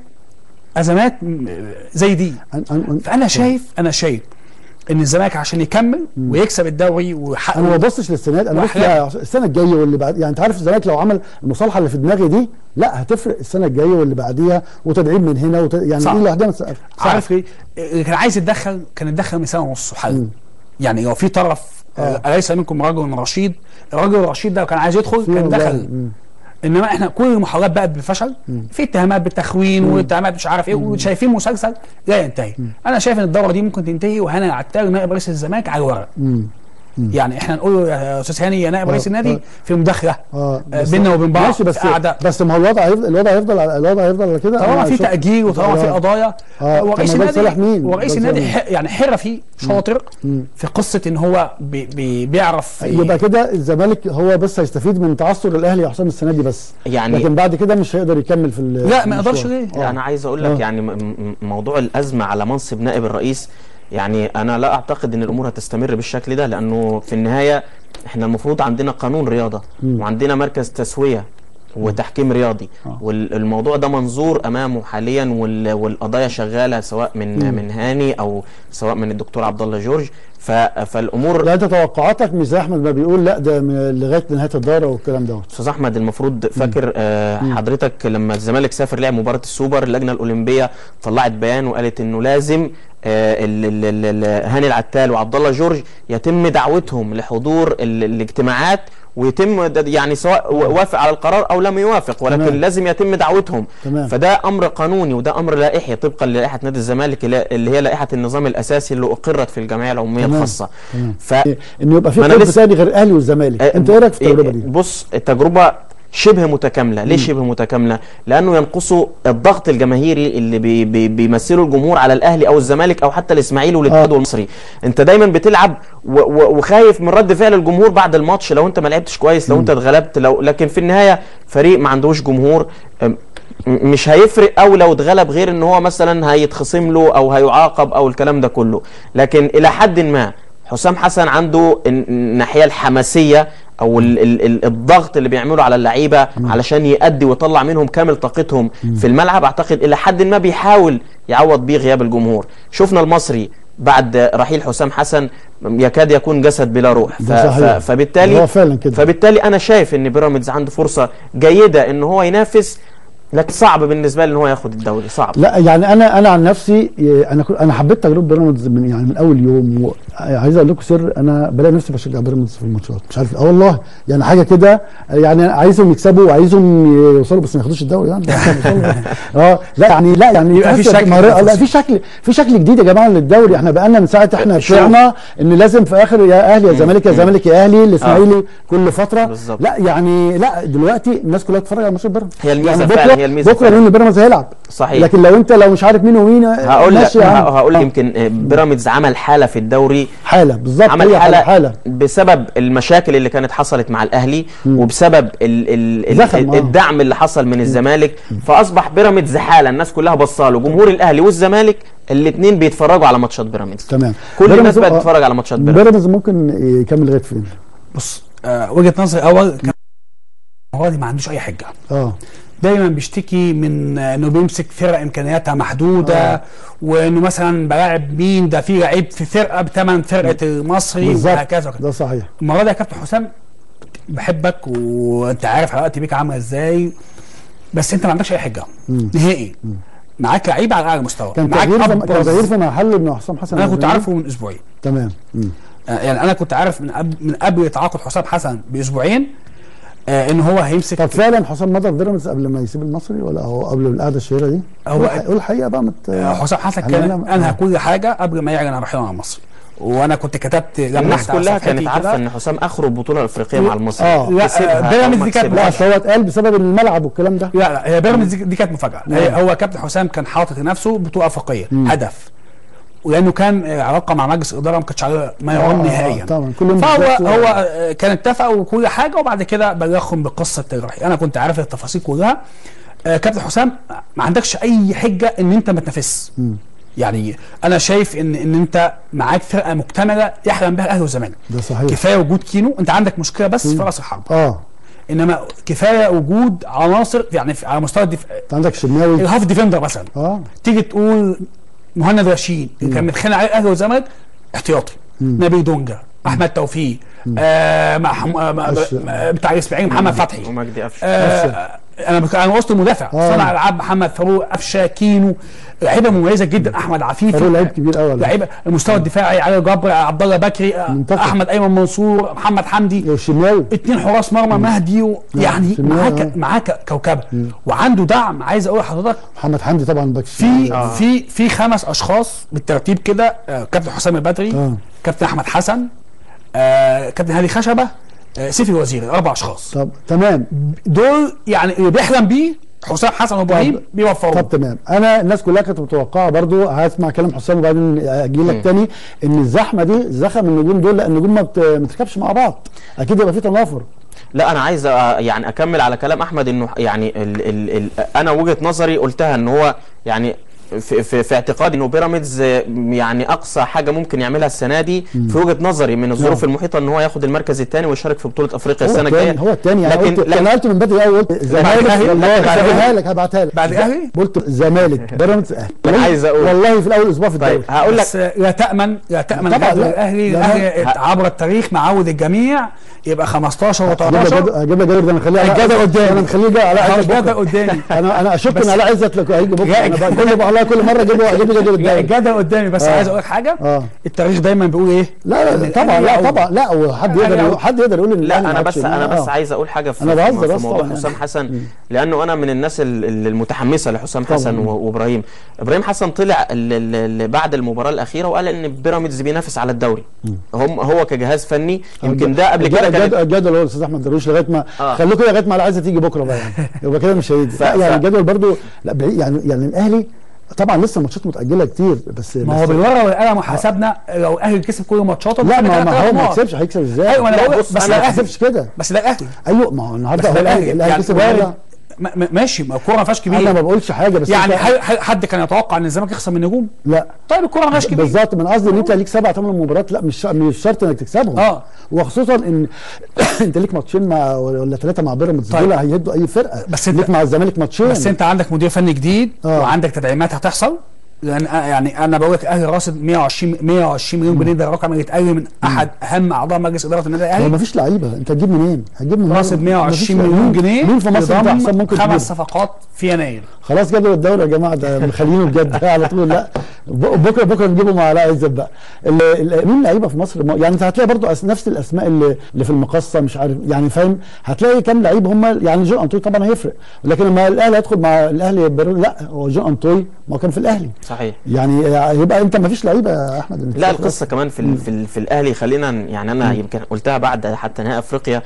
ازمات م- زي دي أن- أن- أن- فانا شايف انا شايف ان الزمالك عشان يكمل ويكسب الدوري ويحقق انا ما ببصش للسنه دي انا بص وأحلام. السنه الجايه واللي بعد يعني انت عارف الزمالك لو عمل المصالحه اللي في دماغي دي لا هتفرق السنه الجايه واللي بعديها وتدعيم من هنا وت... يعني صح. ايه لوحدها صعب. عارف ليه؟ اللي كان عايز يتدخل كان يتدخل من سنه ونص وحل يعني لو في طرف آه. آه. اليس منكم رجل رشيد الراجل الرشيد ده لو كان عايز يدخل في كان والله. دخل مم. انما احنا كل المحاولات بقت بالفشل في اتهامات بالتخوين واتهامات مش عارف ايه وشايفين مسلسل لا ينتهي انا شايف ان الدوره دي ممكن تنتهي وهنا العتال نائب رئيس الزمالك على الورق مم. يعني احنا نقول له يا استاذ هاني يا نائب آه، رئيس النادي آه. في مداخله اه آه، بس- بيننا وبين بعض ماشي بس قاعده بس ما هو الوضع هيفضل الوضع هيفضل على- الوضع هيفضل على كده طالما أنا في شوف- تاجيل وطالما في آه. قضايا آه، ورئيس طب ما ده النادي لصالح مين؟ ورئيس ده النادي لصالح ح- يعني حرفي شاطر في قصه ان هو بي بي بيعرف يبقى كده الزمالك هو بس هيستفيد من تعثر الاهلي يا حسام السنه دي بس يعني- لكن بعد كده مش هيقدر يكمل في ال- لا في ما يقدرش المشوار. ليه آه. انا عايز اقول لك آه. يعني م- م- موضوع الازمه على منصب نائب الرئيس يعني انا لا اعتقد ان الامور هتستمر بالشكل ده لانه في النهايه احنا المفروض عندنا قانون رياضه وعندنا مركز تسويه وتحكيم رياضي والموضوع ده منظور امامه حاليا وال- والقضايا شغاله سواء من من هاني او سواء من الدكتور عبد الله جورج ف- فالامور لا انت توقعاتك مش زي احمد ما بيقول لا ده من- لغايه نهايه الدوره والكلام دوت استاذ احمد المفروض فاكر آه حضرتك لما الزمالك سافر لعب مباراه السوبر اللجنه الاولمبيه طلعت بيان وقالت انه لازم آه ال- ال- ال- ال- هاني العتال وعبد الله جورج يتم دعوتهم لحضور ال- الاجتماعات ويتم د- يعني سواء و- وافق على القرار او لم يوافق ولكن تمام. لازم يتم دعوتهم تمام. فده امر قانوني وده امر لائحي طبقا للائحه نادي الزمالك اللي اللي هي لائحه النظام الاساسي اللي اقرت في الجمعيه العموميه تمام. الخاصه تمام. ف انه يبقى في ما أنا قطب لسه- ثاني غير الاهلي والزمالك انت ايه رايك في التجربه دي؟ بص التجربه شبه متكامله ليه شبه متكامله لانه ينقصوا الضغط الجماهيري اللي بي بي بيمثله الجمهور على الاهلي او الزمالك او حتى الاسماعيلي والاتحاد آه. والمصري انت دايما بتلعب و و وخايف من رد فعل الجمهور بعد الماتش لو انت ما لعبتش كويس لو انت اتغلبت لو لكن في النهايه فريق ما عندهوش جمهور أم، م- مش هيفرق او لو اتغلب غير ان هو مثلا هيتخصم له او هيعاقب او الكلام ده كله لكن الى حد ما حسام حسن عنده الن- الناحيه الحماسيه او ال ال ال الضغط اللي بيعمله على اللعيبه علشان يأدي ويطلع منهم كامل طاقتهم في الملعب اعتقد الى حد ما بيحاول يعوض بيه غياب الجمهور شفنا المصري بعد رحيل حسام حسن يكاد يكون جسد بلا روح ف ده صحيح. ف فبالتالي هو فعلا كده. فبالتالي انا شايف ان بيراميدز عنده فرصه جيده ان هو ينافس لكن صعب بالنسبه له ان هو ياخد الدوري صعب لا يعني انا انا عن نفسي إيه، انا كنت- انا حبيت تجربه بيراميدز من يعني من اول يوم وعايز اقول لكم سر انا بلاقي نفسي بشجع بيراميدز في الماتشات مش عارف اه والله يعني حاجه كده يعني عايزهم يكسبوا وعايزهم يوصلوا بس ما ياخدوش الدوري يعني يوصلوا. اه لا يعني لا يعني يبقى في تحس شكل مهارة- في لا في شكل في شكل جديد يا جماعه للدوري احنا بقالنا من ساعه احنا شوف. طلعنا ان لازم في اخر يا اهلي يا زمالك يا زمالك يا اهلي الاسماعيلي كل فتره بالظبط. لا يعني لا دلوقتي الناس كلها تتفرج على ماتشات بيراميدز هي الميزة يعني فعلا بكره هي الميزة بكره نقول ان بيراميدز هيلعب صحيح لكن لو انت لو مش عارف مين ومين هقول لك ماشي يا عم. هقول لك آه. يمكن آه، بيراميدز عمل حاله في الدوري حاله بالظبط عمل هي حاله, حاله بسبب المشاكل اللي كانت حصلت مع الاهلي وبسبب ال ال زخم، ال آه. الدعم اللي حصل من الزمالك فاصبح بيراميدز حاله الناس كلها بصاله جمهور الاهلي والزمالك الاثنين بيتفرجوا على ماتشات بيراميدز تمام كل الناس بيراميدز- بقت آه، تتفرج على ماتشات بيراميدز بيراميدز ممكن يكمل لغايه فين؟ بص آه وجهه نظري اول كان هو دي ما عندوش اي حجه اه دايما بيشتكي من آه، انه بيمسك فرق امكانياتها محدوده آه. وانه مثلا بلاعب مين ده في لعيب في فرقه بثمن فرقه المصري بالظبط وهكذا وكذا. ده صحيح المره دي يا كابتن حسام بحبك وانت عارف علاقتي بيك عامله ازاي بس انت ما عندكش اي حجه نهائي معاك لعيب على اعلى مستوى كان معاك تغيير في أبرز- كان تغيير في محل ابن حسام حسن انا كنت الزمالك. عارفه من اسبوعين تمام مم. آه، يعني انا كنت عارف من قبل من قبل تعاقد حسام حسن باسبوعين آه ان هو هيمسك طب فعلا حسام مضى في بيراميدز قبل ما يسيب المصري ولا هو قبل القعده الشهيره دي؟ هو- قول الح- قول الحقيقه بقى مت... آه، حسام حسن يعني كان أنا- انهى آه. كل حاجه قبل ما يعلن عن رحيله عن مصر وانا كنت كتبت الناس لمحت على كلها صفحتي كانت عارفه كده. ان حسام اخره البطوله الافريقيه مع المصري آه. لا، كسبها آه، أو بيراميدز ما دي كانت كسبهاش. لا أصل هو اتقال بسبب الملعب والكلام ده لا لا هي بيراميدز دي, دي كانت مفاجاه هي- هو كابتن حسام كان حاطط لنفسه بطوله افريقيه هدف ولانه كان آه، علاقه مع مجلس الاداره ما كانتش عليه ما يرام آه، آه، نهائيا طبعا كل يوم فهو بيحكوا- هو آه، كان اتفق وكل حاجه وبعد كده بلغهم بقصه الرحيل انا كنت عارف التفاصيل كلها آه، كابتن حسام ما عندكش اي حجه ان انت ما تنافسش يعني انا شايف ان ان انت معاك فرقه مكتمله يحلم بها الاهلي والزمالك ده صحيح كفايه وجود كينو انت عندك مشكله بس في راس الحرب اه انما كفايه وجود عناصر يعني في- على مستوى الدف... انت عندك شناوي الهاف ديفندر مثلا اه تيجي تقول مهند رشيد اللي كان متخانق عليه الاهلي والزمالك احتياطي نبيل دونجا احمد توفيق آه مع حم... آه مع- أش- آه، بتاع الاسماعيلي محمد فتحي ومجدي قفشه آه انا بك... انا وسط المدافع آه. صانع العاب محمد فاروق قفشه كينو لعيبه مميزه جدا احمد عفيفي فاروق لعيب كبير قوي والله. لعيبه المستوى الدفاعي علي جبر عبد الله بكري آه، منتخب. احمد ايمن منصور محمد حمدي وشناوي اتنين حراس مرمى مهدي و... يعني شناوي، معاك آه. معاك كوكبه وعنده دعم عايز اقول لحضرتك محمد حمدي طبعا باك في شمال. في في خمس اشخاص بالترتيب كده آه، كابتن حسام البدري آه. كابتن احمد حسن آه، كابتن هادي خشبه آه، سيفي الوزيري اربع اشخاص طب تمام دول يعني اللي بيحلم بيه حسام حسن وابراهيم طب بيوفروا تمام انا الناس كلها كانت متوقعه برضو هسمع كلام حسام وبعدين اجي لك تاني ان الزحمه دي زخم النجوم دول لان النجوم ما بت- ما بتركبش مع بعض اكيد يبقى في تنافر لا انا عايز أ- يعني اكمل على كلام احمد انه يعني ال ال ال انا وجهه نظري قلتها ان هو يعني في, في, في اعتقادي انه بيراميدز آه، يعني اقصى حاجه ممكن يعملها السنه دي في وجهه نظري من الظروف نعم. المحيطه ان هو ياخد المركز الثاني ويشارك في بطوله افريقيا هو السنه التاني الجايه هو الثاني يعني لكن قلت لكن انا قلت من بدري قوي قلت زمالك الأهلي؟ والله بعد الأهلي؟ هبعتها لك هبعتها لك بعد الأهلي؟ قلت زمالك بيراميدز اهلي أنا عايز أقول. والله في الاول اسبوع في الدوري طيب هقول لك بس آه، لا تامن لا تامن طبعاً، غدر لا. الاهلي لا، الاهلي لا. عبر التاريخ معود الجميع يبقى 15 هجيب لك و13 جد- هجيب لك جدول ده انا خليه على الجدول قدامي. انا مخليه جاي على عزت الجدول بكرة. قدامي انا انا اشك بس- ان على عزت لك هيجي بكره لا، انا بقى كل والله كل مره اجيب له اجيب له جدول لا الدوري الجدول قدامي بس آه. عايز اقول لك حاجه اه التاريخ دايما بيقول ايه لا لا طبعا الأهلي لا أول. طبعا لا وحد الأهلي يقدر أول. يقول- حد يقدر يقول ان لا الأهلي ما انا بس عادش- انا بس آه. عايز اقول حاجه في, أنا في- بهزر في بس موضوع طبعاً حسام يعني. حسن لانه انا من الناس ال- ال- المتحمسه لحسام طبعاً. حسن و- وابراهيم ابراهيم حسن طلع ال- ال- ال- بعد المباراه الاخيره وقال ان بيراميدز بينافس على الدوري هم هو كجهاز فني يمكن ده قبل كده الجد- كانت الجدول هو الاستاذ احمد درويش لغايه ما آه. خلوه كده لغايه ما العايزه تيجي بكره بقى يعني يبقى كده مش هيجي ف- لا يعني ف- الجدول برضو لا بعيد يعني يعني الاهلي طبعا لسه الماتشات متاجله كتير بس ما بس هو بالورقه والقلم وحسبنا لو الاهلي كسب كل ماتشاته لا ما, كده ما ثلاث هو ما نقط. كسبش هيكسب ازاي؟ ايوه انا لا بقول بص بس انا ده ما الاهلي كسبش كده بس ده الاهلي ايوه ما هو بس النهارده ده هو الاهلي الاهلي الاهلي يعني كسب وارد النهارده ما- ما- ماشي ما الكوره ما فيهاش انا ما كبير بقولش حاجه بس يعني أنت- هل- هل حد كان يتوقع ان الزمالك يخسر من النجوم لا طيب الكوره ما فيهاش كبير بالظبط من قصدي ان انت ليك سبع ثمان مباريات لا مش مش شرط انك تكسبهم اه. وخصوصا ان انت ليك ماتشين مع ولا ثلاثه مع بيراميدز طيب. دول هيهدوا اي فرقه بس انت- ليك مع الزمالك ماتشين بس انت عندك مدير فني جديد اه. وعندك تدعيمات هتحصل لان أ- يعني انا بقول لك الاهلي راصد 120 120 مليون جنيه ده رقم يتقل من احد اهم اعضاء مجلس اداره النادي هو الاهلي ما فيش لعيبه انت هتجيب منين؟ هتجيب منين؟ راصد مفيش 120 لعيبة. مليون جنيه مين في مصر انت يضم احسن ممكن تجيب؟ خمس صفقات في يناير خلاص جدول الدوري يا جماعه ده مخلينه بجد على طول لا ب- بكره بكره نجيبه مع علاء عزت بقى ال- ال- مين لعيبه في مصر يعني انت هتلاقي برضو أس- نفس الاسماء اللي, اللي في المقصه مش عارف يعني فاهم هتلاقي كام لعيب هم يعني جون انطوي طبعا هيفرق لكن لما الاهلي يدخل مع الاهلي بيرو- لا هو جون انطوي ما هو كان في الاهلي صحيح يعني يبقى انت ما فيش لعيبه يا احمد لا القصه كمان في ال- في, ال- في الاهلي خلينا ن- يعني انا يمكن قلتها بعد حتى نهائي افريقيا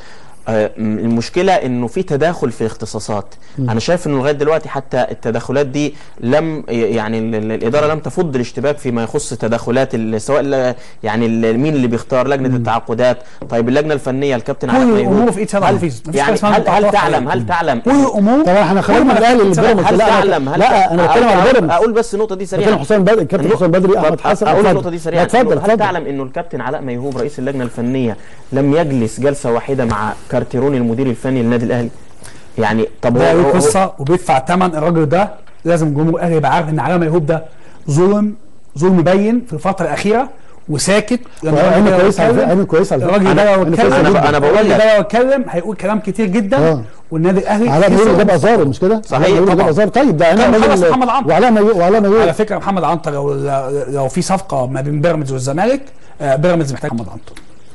آه، م- المشكله انه في تداخل في اختصاصات انا شايف انه لغايه دلوقتي حتى التدخلات دي لم ي- يعني ال- ال- الاداره لم تفض الاشتباك فيما يخص تدخلات ال- سواء ال- يعني ال- مين اللي بيختار لجنه التعاقدات طيب اللجنه الفنيه الكابتن كل علاء الامور ميهوب في ايد سيد هل- حفيظ مفيش يعني حاجة اسمها هل هل متوقف تعلم عليه. هل تعلم كل الامور طبعا احنا خرجنا كل من ما الاهلي كانت للبيراميدز هل لا تعلم أنا- هل لا انا بتكلم على أقول- بيراميدز اقول بس النقطه دي سريعا كابتن حسام بدري الكابتن النقطة- حسام بدري طب احمد حسن اقول اتفضل. النقطه دي سريعا اتفضل هل اتفضل تعلم انه الكابتن علاء ميهوب رئيس اللجنه الفنيه لم يجلس جلسه واحده مع كارتيرون المدير الفني للنادي الاهلي يعني طب ده هو- له هو- قصه وبيدفع ثمن الراجل ده لازم الجمهور الاهلي يبقى عارف ان علي ميهوب ده ظلم ظلم باين في الفتره الاخيره وساكت لما عينه الراجل ده كويس على فكره يتكلم- عينه كويس على فكره الراجل ده لو عينه اتكلم كويسة أنا ب- جدا. أنا بقول الراجل لك. ده لو اتكلم هيقول كلام كتير جدا آه. والنادي الاهلي علاء خسر. ميهوب جاب ازار مش كده؟ صحيح، علاء ميهوب جاب طبعا. ازار طيب ده كان علاء خلص ميهوب- محمد عمرو. وعلاء ميهوب وعلاء على ميهوب فكره محمد عنتر لو لو في صفقه ما بين بيراميدز والزمالك آه، بيراميدز محتاج محمد عنتر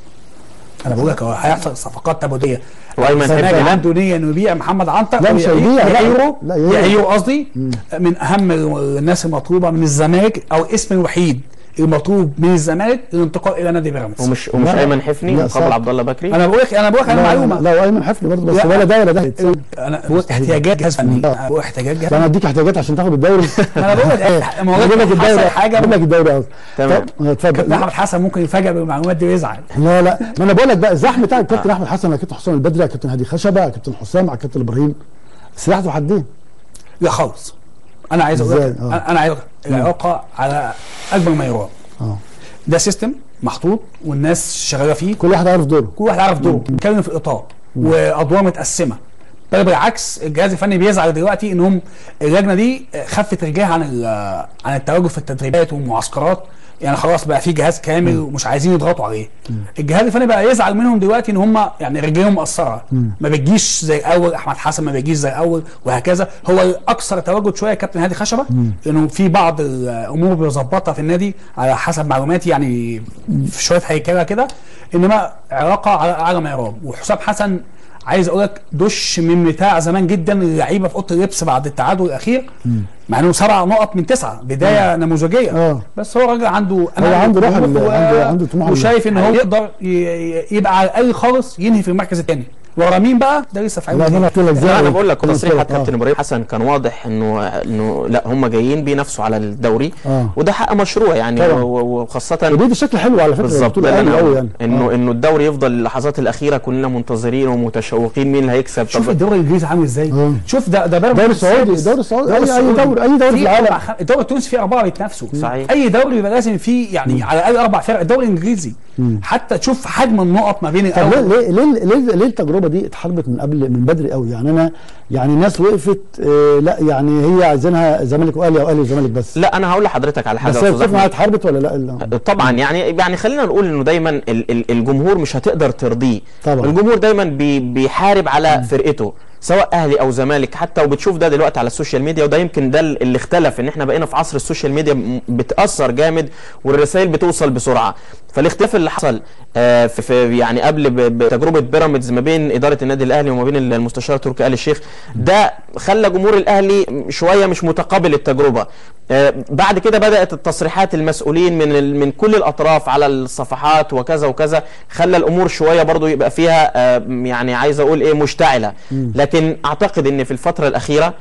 انا بقول لك هو هيحصل صفقات تبادليه وأيمن الزمالك حفني لا. عنده نيه انه يبيع محمد عنتر لا، مش ويعير- هيبيع، لا. يعيره لا، يعيره. يعيره قصدي من اهم الناس المطلوبه من الزمالك او اسم الوحيد المطلوب من الزمالك للانتقال الى نادي بيراميدز ومش ومش لا. ايمن حفني لا، مقابل صح. عبد الله بكري انا بقول لك انا بقول لك انا لا معلومه لا وايمن حفني برضه بس لا. ولا ده ولا ده انا بقول احتياجات جهاز فني لا. بقول احتياجات جهاز ده انا اديك احتياجات عشان تاخد الدوري ما انا بقول لك ما هو بجيب لك حصل الدوري حاجه بجيب لك الدوري قصدي تمام. طب، اتفضل كابتن احمد حسن ممكن يفاجئ بالمعلومات دي ويزعل لا لا ما انا بقول لك بقى الزحمه بتاع الكابتن احمد حسن على كابتن حسام البدري على كابتن هادي خشبه على كابتن حسام على كابتن ابراهيم سلاح ذو حدين لا خالص انا عايز اقول لك إزاي؟ آه. انا عايز أقول لك العلاقه على اكبر ما يرام اه ده سيستم محطوط والناس شغاله فيه كل واحد عارف دوره كل واحد عارف دوره بيتكلم في اطار وادوار متقسمه بل بالعكس الجهاز الفني بيزعل دلوقتي انهم اللجنه دي خفت رجلها عن ال- عن التواجد في التدريبات والمعسكرات يعني خلاص بقى في جهاز كامل ومش عايزين يضغطوا عليه الجهاز الفني بقى يزعل منهم دلوقتي ان هم يعني رجليهم مقصره ما بتجيش زي الاول احمد حسن ما بيجيش زي الاول وهكذا هو الاكثر تواجد شويه كابتن هادي خشبه لانه في بعض الامور بيظبطها في النادي على حسب معلوماتي يعني في شويه هيكله كده انما علاقه على اعلى ما يرام وحسام حسن عايز اقول لك دش من بتاع زمان جدا اللعيبه في اوضه اللبس بعد التعادل الاخير مع انه سبع نقط من تسعه بدايه نموذجيه آه. بس هو راجل عنده هو عنده روح طموح ال- و- عنده- عنده طموح وشايف ان هو يقدر ي- ي- يبقى على الاقل خالص ينهي في المركز الثاني ورا مين بقى ده لسه في لا عينه انا قلت لك لا انا بقول لك أنا قلت تصريحات لك، آه. كابتن ابراهيم حسن كان واضح انه انه لا هم جايين بينافسوا على الدوري آه. وده حق مشروع يعني طبعا. و- و- وخاصه ودي شكل حلو على فكره بالظبط البطولة ده اللي قوي انا قوي يعني. يعني انه آه. انه الدوري يفضل اللحظات الاخيره كلنا منتظرين ومتشوقين مين اللي هيكسب شوف طب الدوري الانجليزي عامل ازاي آه. شوف ده ده الدوري السعودي الدوري السعودي اي اي دوري اي دوري في العالم الدوري التونسي فيه اربعه بيتنافسوا صحيح. اي دوري يبقى لازم فيه يعني على الاقل اربع فرق الدوري الانجليزي حتى تشوف حجم النقط ما بين طب ليه الاول ليه ليه ليه, ليه التجربه دي اتحاربت من قبل من بدري قوي يعني انا يعني ناس وقفت آه لا يعني هي عايزينها زمالك واهلي او اهلي وزمالك بس لا انا هقول لحضرتك على حاجه بس يا هي أستاذ بتشوف معاها أحمد. اتحاربت ولا لا لا. طبعا يعني يعني خلينا نقول انه دايما ال- ال- الجمهور مش هتقدر ترضيه طبعا. الجمهور دايما بي بيحارب على فرقته سواء اهلي او زمالك حتى وبتشوف ده دلوقتي على السوشيال ميديا وده يمكن ده اللي اختلف ان احنا بقينا في عصر السوشيال ميديا م- بتاثر جامد والرسائل بتوصل بسرعه فالاختلاف اللي حصل آه، في في يعني قبل ب- بتجربه بيراميدز ما بين اداره النادي الاهلي وما بين المستشار تركي آل الشيخ ده خلى جمهور الاهلي شويه مش متقبل التجربه آه، بعد كده بدات التصريحات المسؤولين من ال- من كل الاطراف على الصفحات وكذا وكذا خلى الامور شويه برضو يبقى فيها آه، يعني عايز اقول ايه مشتعله لكن اعتقد ان في الفتره الاخيره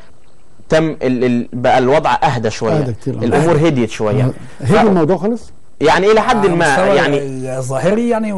تم ال ال بقى الوضع اهدى شويه أهدى كتير، آه. الامور هديت شويه هدي الموضوع خالص يعني الى حد على ما المستوى يعني الظاهري يعني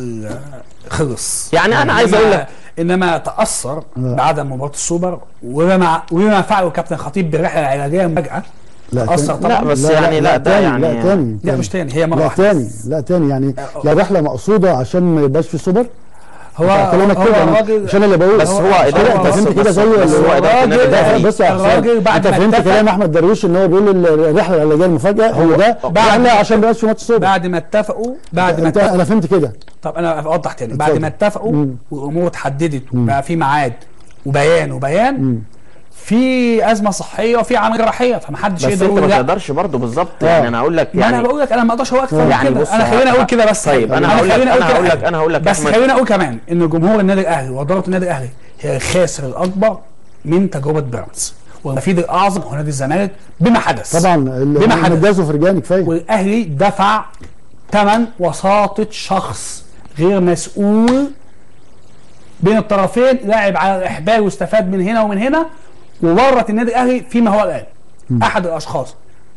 وخلص يعني أنا عايز أقول لك- انما تاثر بعدم مباراه السوبر وما وما فعله كابتن خطيب بالرحله العلاجيه مفاجاه لا تاثر تاني. طبعا لا، بس يعني لا، ده تاني يعني- لا تاني لا مش تاني هي مره لا واحده تاني لا تاني يعني لا رحله مقصوده عشان ما يبقاش في سوبر هو أنت كلامك هو كده الراجل مش انا اللي بقول بس هو كده إدارة انت فهمت بس- كده بس- زي بس هو إدارة النادي الأهلي. بص يا الراجل حسام بعد انت ما فهمت اتفق- كلام احمد درويش ان هو بيقول ال- الرحله العلاجيه المفاجاه هو ده بعد- رحله عشان ما يبقاش في ماتش سوبر بعد ما اتفقوا بعد ما انت اتفقوا انا فهمت كده طب انا اوضح تاني بعد اتفضل. ما اتفقوا مم. والامور اتحددت وبقى في ميعاد وبيان وبيان في ازمه صحيه وفي عمليه جراحيه فمحدش بس يقدر انت يقول ما لا تقدرش برضه بالظبط آه. يعني انا اقول لك ما انا يعني بقول لك انا ما اقدرش اقول اكتر يعني من بص كده انا خليني اقول كده بس طيب، أنا هقول لك- خليني أنا كده هقول لك- حاجة. أنا هقول لك يا بس أحمد. خليني اقول كمان ان جمهور النادي الاهلي واداره النادي الاهلي هي الخاسر الاكبر من تجربه بيراميدز والمفيد الاعظم هو نادي الزمالك بما حدث طبعا بما حدث النجاز وفرجاني كفايه والاهلي دفع ثمن وساطه شخص غير مسؤول بين الطرفين لعب على الاحبال واستفاد من هنا ومن هنا وورط النادي الاهلي فيما هو الان احد الاشخاص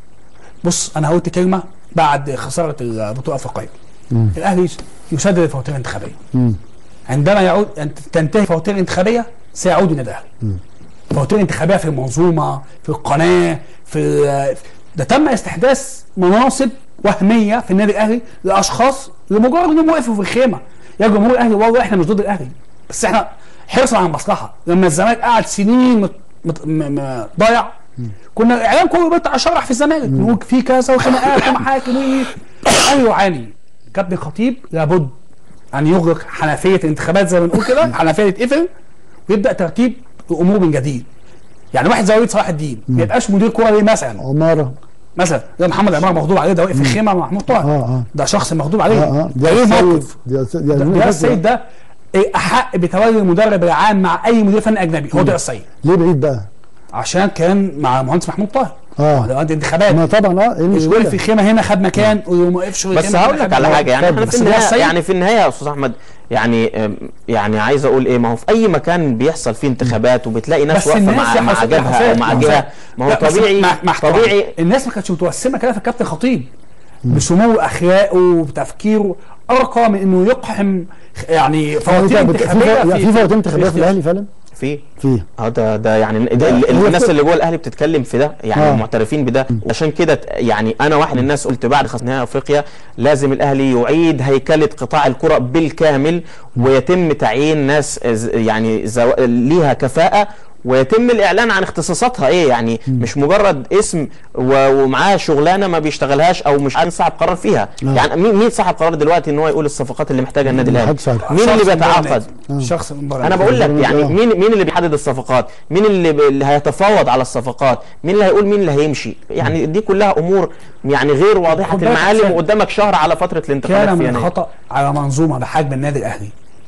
بص انا قلت كلمه بعد خساره البطوله الافريقيه الاهلي يسدد الفواتير الانتخابيه مم. عندما يعود أن تنتهي الفواتير الانتخابيه سيعود النادي الاهلي فواتير انتخابيه في المنظومه في القناه في ده تم استحداث مناصب وهميه في النادي الاهلي لاشخاص لمجرد انهم وقفوا في الخيمه يا جمهور الاهلي والله احنا مش ضد الاهلي بس احنا حرصا على المصلحه لما الزمالك قعد سنين مت... مت... م... م... ضايع كنا الاعلام كله بيطلع شرح في الزمالك نقول في كذا وخناقات ومحاكم و الاهلي يعاني كابتن خطيب لابد ان يغلق حنفيه الانتخابات زي ما بنقول كده حنفيه تتقفل ويبدا ترتيب الامور من جديد يعني واحد زي وليد صلاح الدين ما يبقاش مدير كوره ليه مثلا عماره مثلا زي محمد عمار مغضوب عليه ده واقف في الخيمه مع محمود طاهر اه اه ده شخص مغضوب عليه اه اه ده ليه موقف دي السيد دي ده ده السيد ده إيه احق بتولي المدرب العام مع اي مدير فني اجنبي هو ده السيد ليه بعيد بقى؟ عشان كان مع المهندس محمود طاهر اه ده وقت انتخابات ما طبعا اه ايه وقف في المشكله؟ الخيمه هنا خد مكان وما وقفش في بس الخيمة هقول هنا لك خد على مكان. حاجه يعني احنا بس في ده النهايه السيد يعني في النهايه يا استاذ احمد يعني أم، يعني عايز اقول ايه ما هو في اي مكان بيحصل فيه انتخابات وبتلاقي ناس بس واقفه الناس مع يا مع حسن- جبهه يا او مع حسن- جهه ما هو لا، بس طبيعي مع- مع احترامي، طبيعي الناس ما كانتش متوسمه كده في الكابتن خطيب بسمو اخلاقه وبتفكيره ارقى من انه يقحم يعني فواتير في انتخابيه في فواتير انتخابيه في الاهلي فعلا؟ في في اه ده ده يعني ده ده ال- هو الناس في- اللي جوه الاهلي بتتكلم في ده يعني آه. معترفين بده عشان كده ت- يعني انا واحد من الناس قلت بعد خسارة نهائي افريقيا لازم الاهلي يعيد هيكله قطاع الكره بالكامل ويتم تعيين ناس ز- يعني زو... ليها كفاءه ويتم الاعلان عن اختصاصاتها ايه يعني مش مجرد اسم و... ومعاه شغلانه ما بيشتغلهاش او مش عارف صاحب قرار فيها آه. يعني مين مين صاحب قرار دلوقتي ان هو يقول الصفقات اللي محتاجها النادي الاهلي محدش عارف. مين اللي شخص من بيتعاقد النادي. شخص من بره انا بقول لك البرنامج يعني آه. مين مين اللي بيحدد الصفقات مين اللي, ب... اللي هيتفاوض على الصفقات مين اللي هيقول مين اللي هيمشي يعني دي كلها امور يعني غير واضحه خد بالك المعالم كان- وقدامك شهر على فتره الانتخابات كان في من يناير خطا على منظومه بحجم النادي الاهلي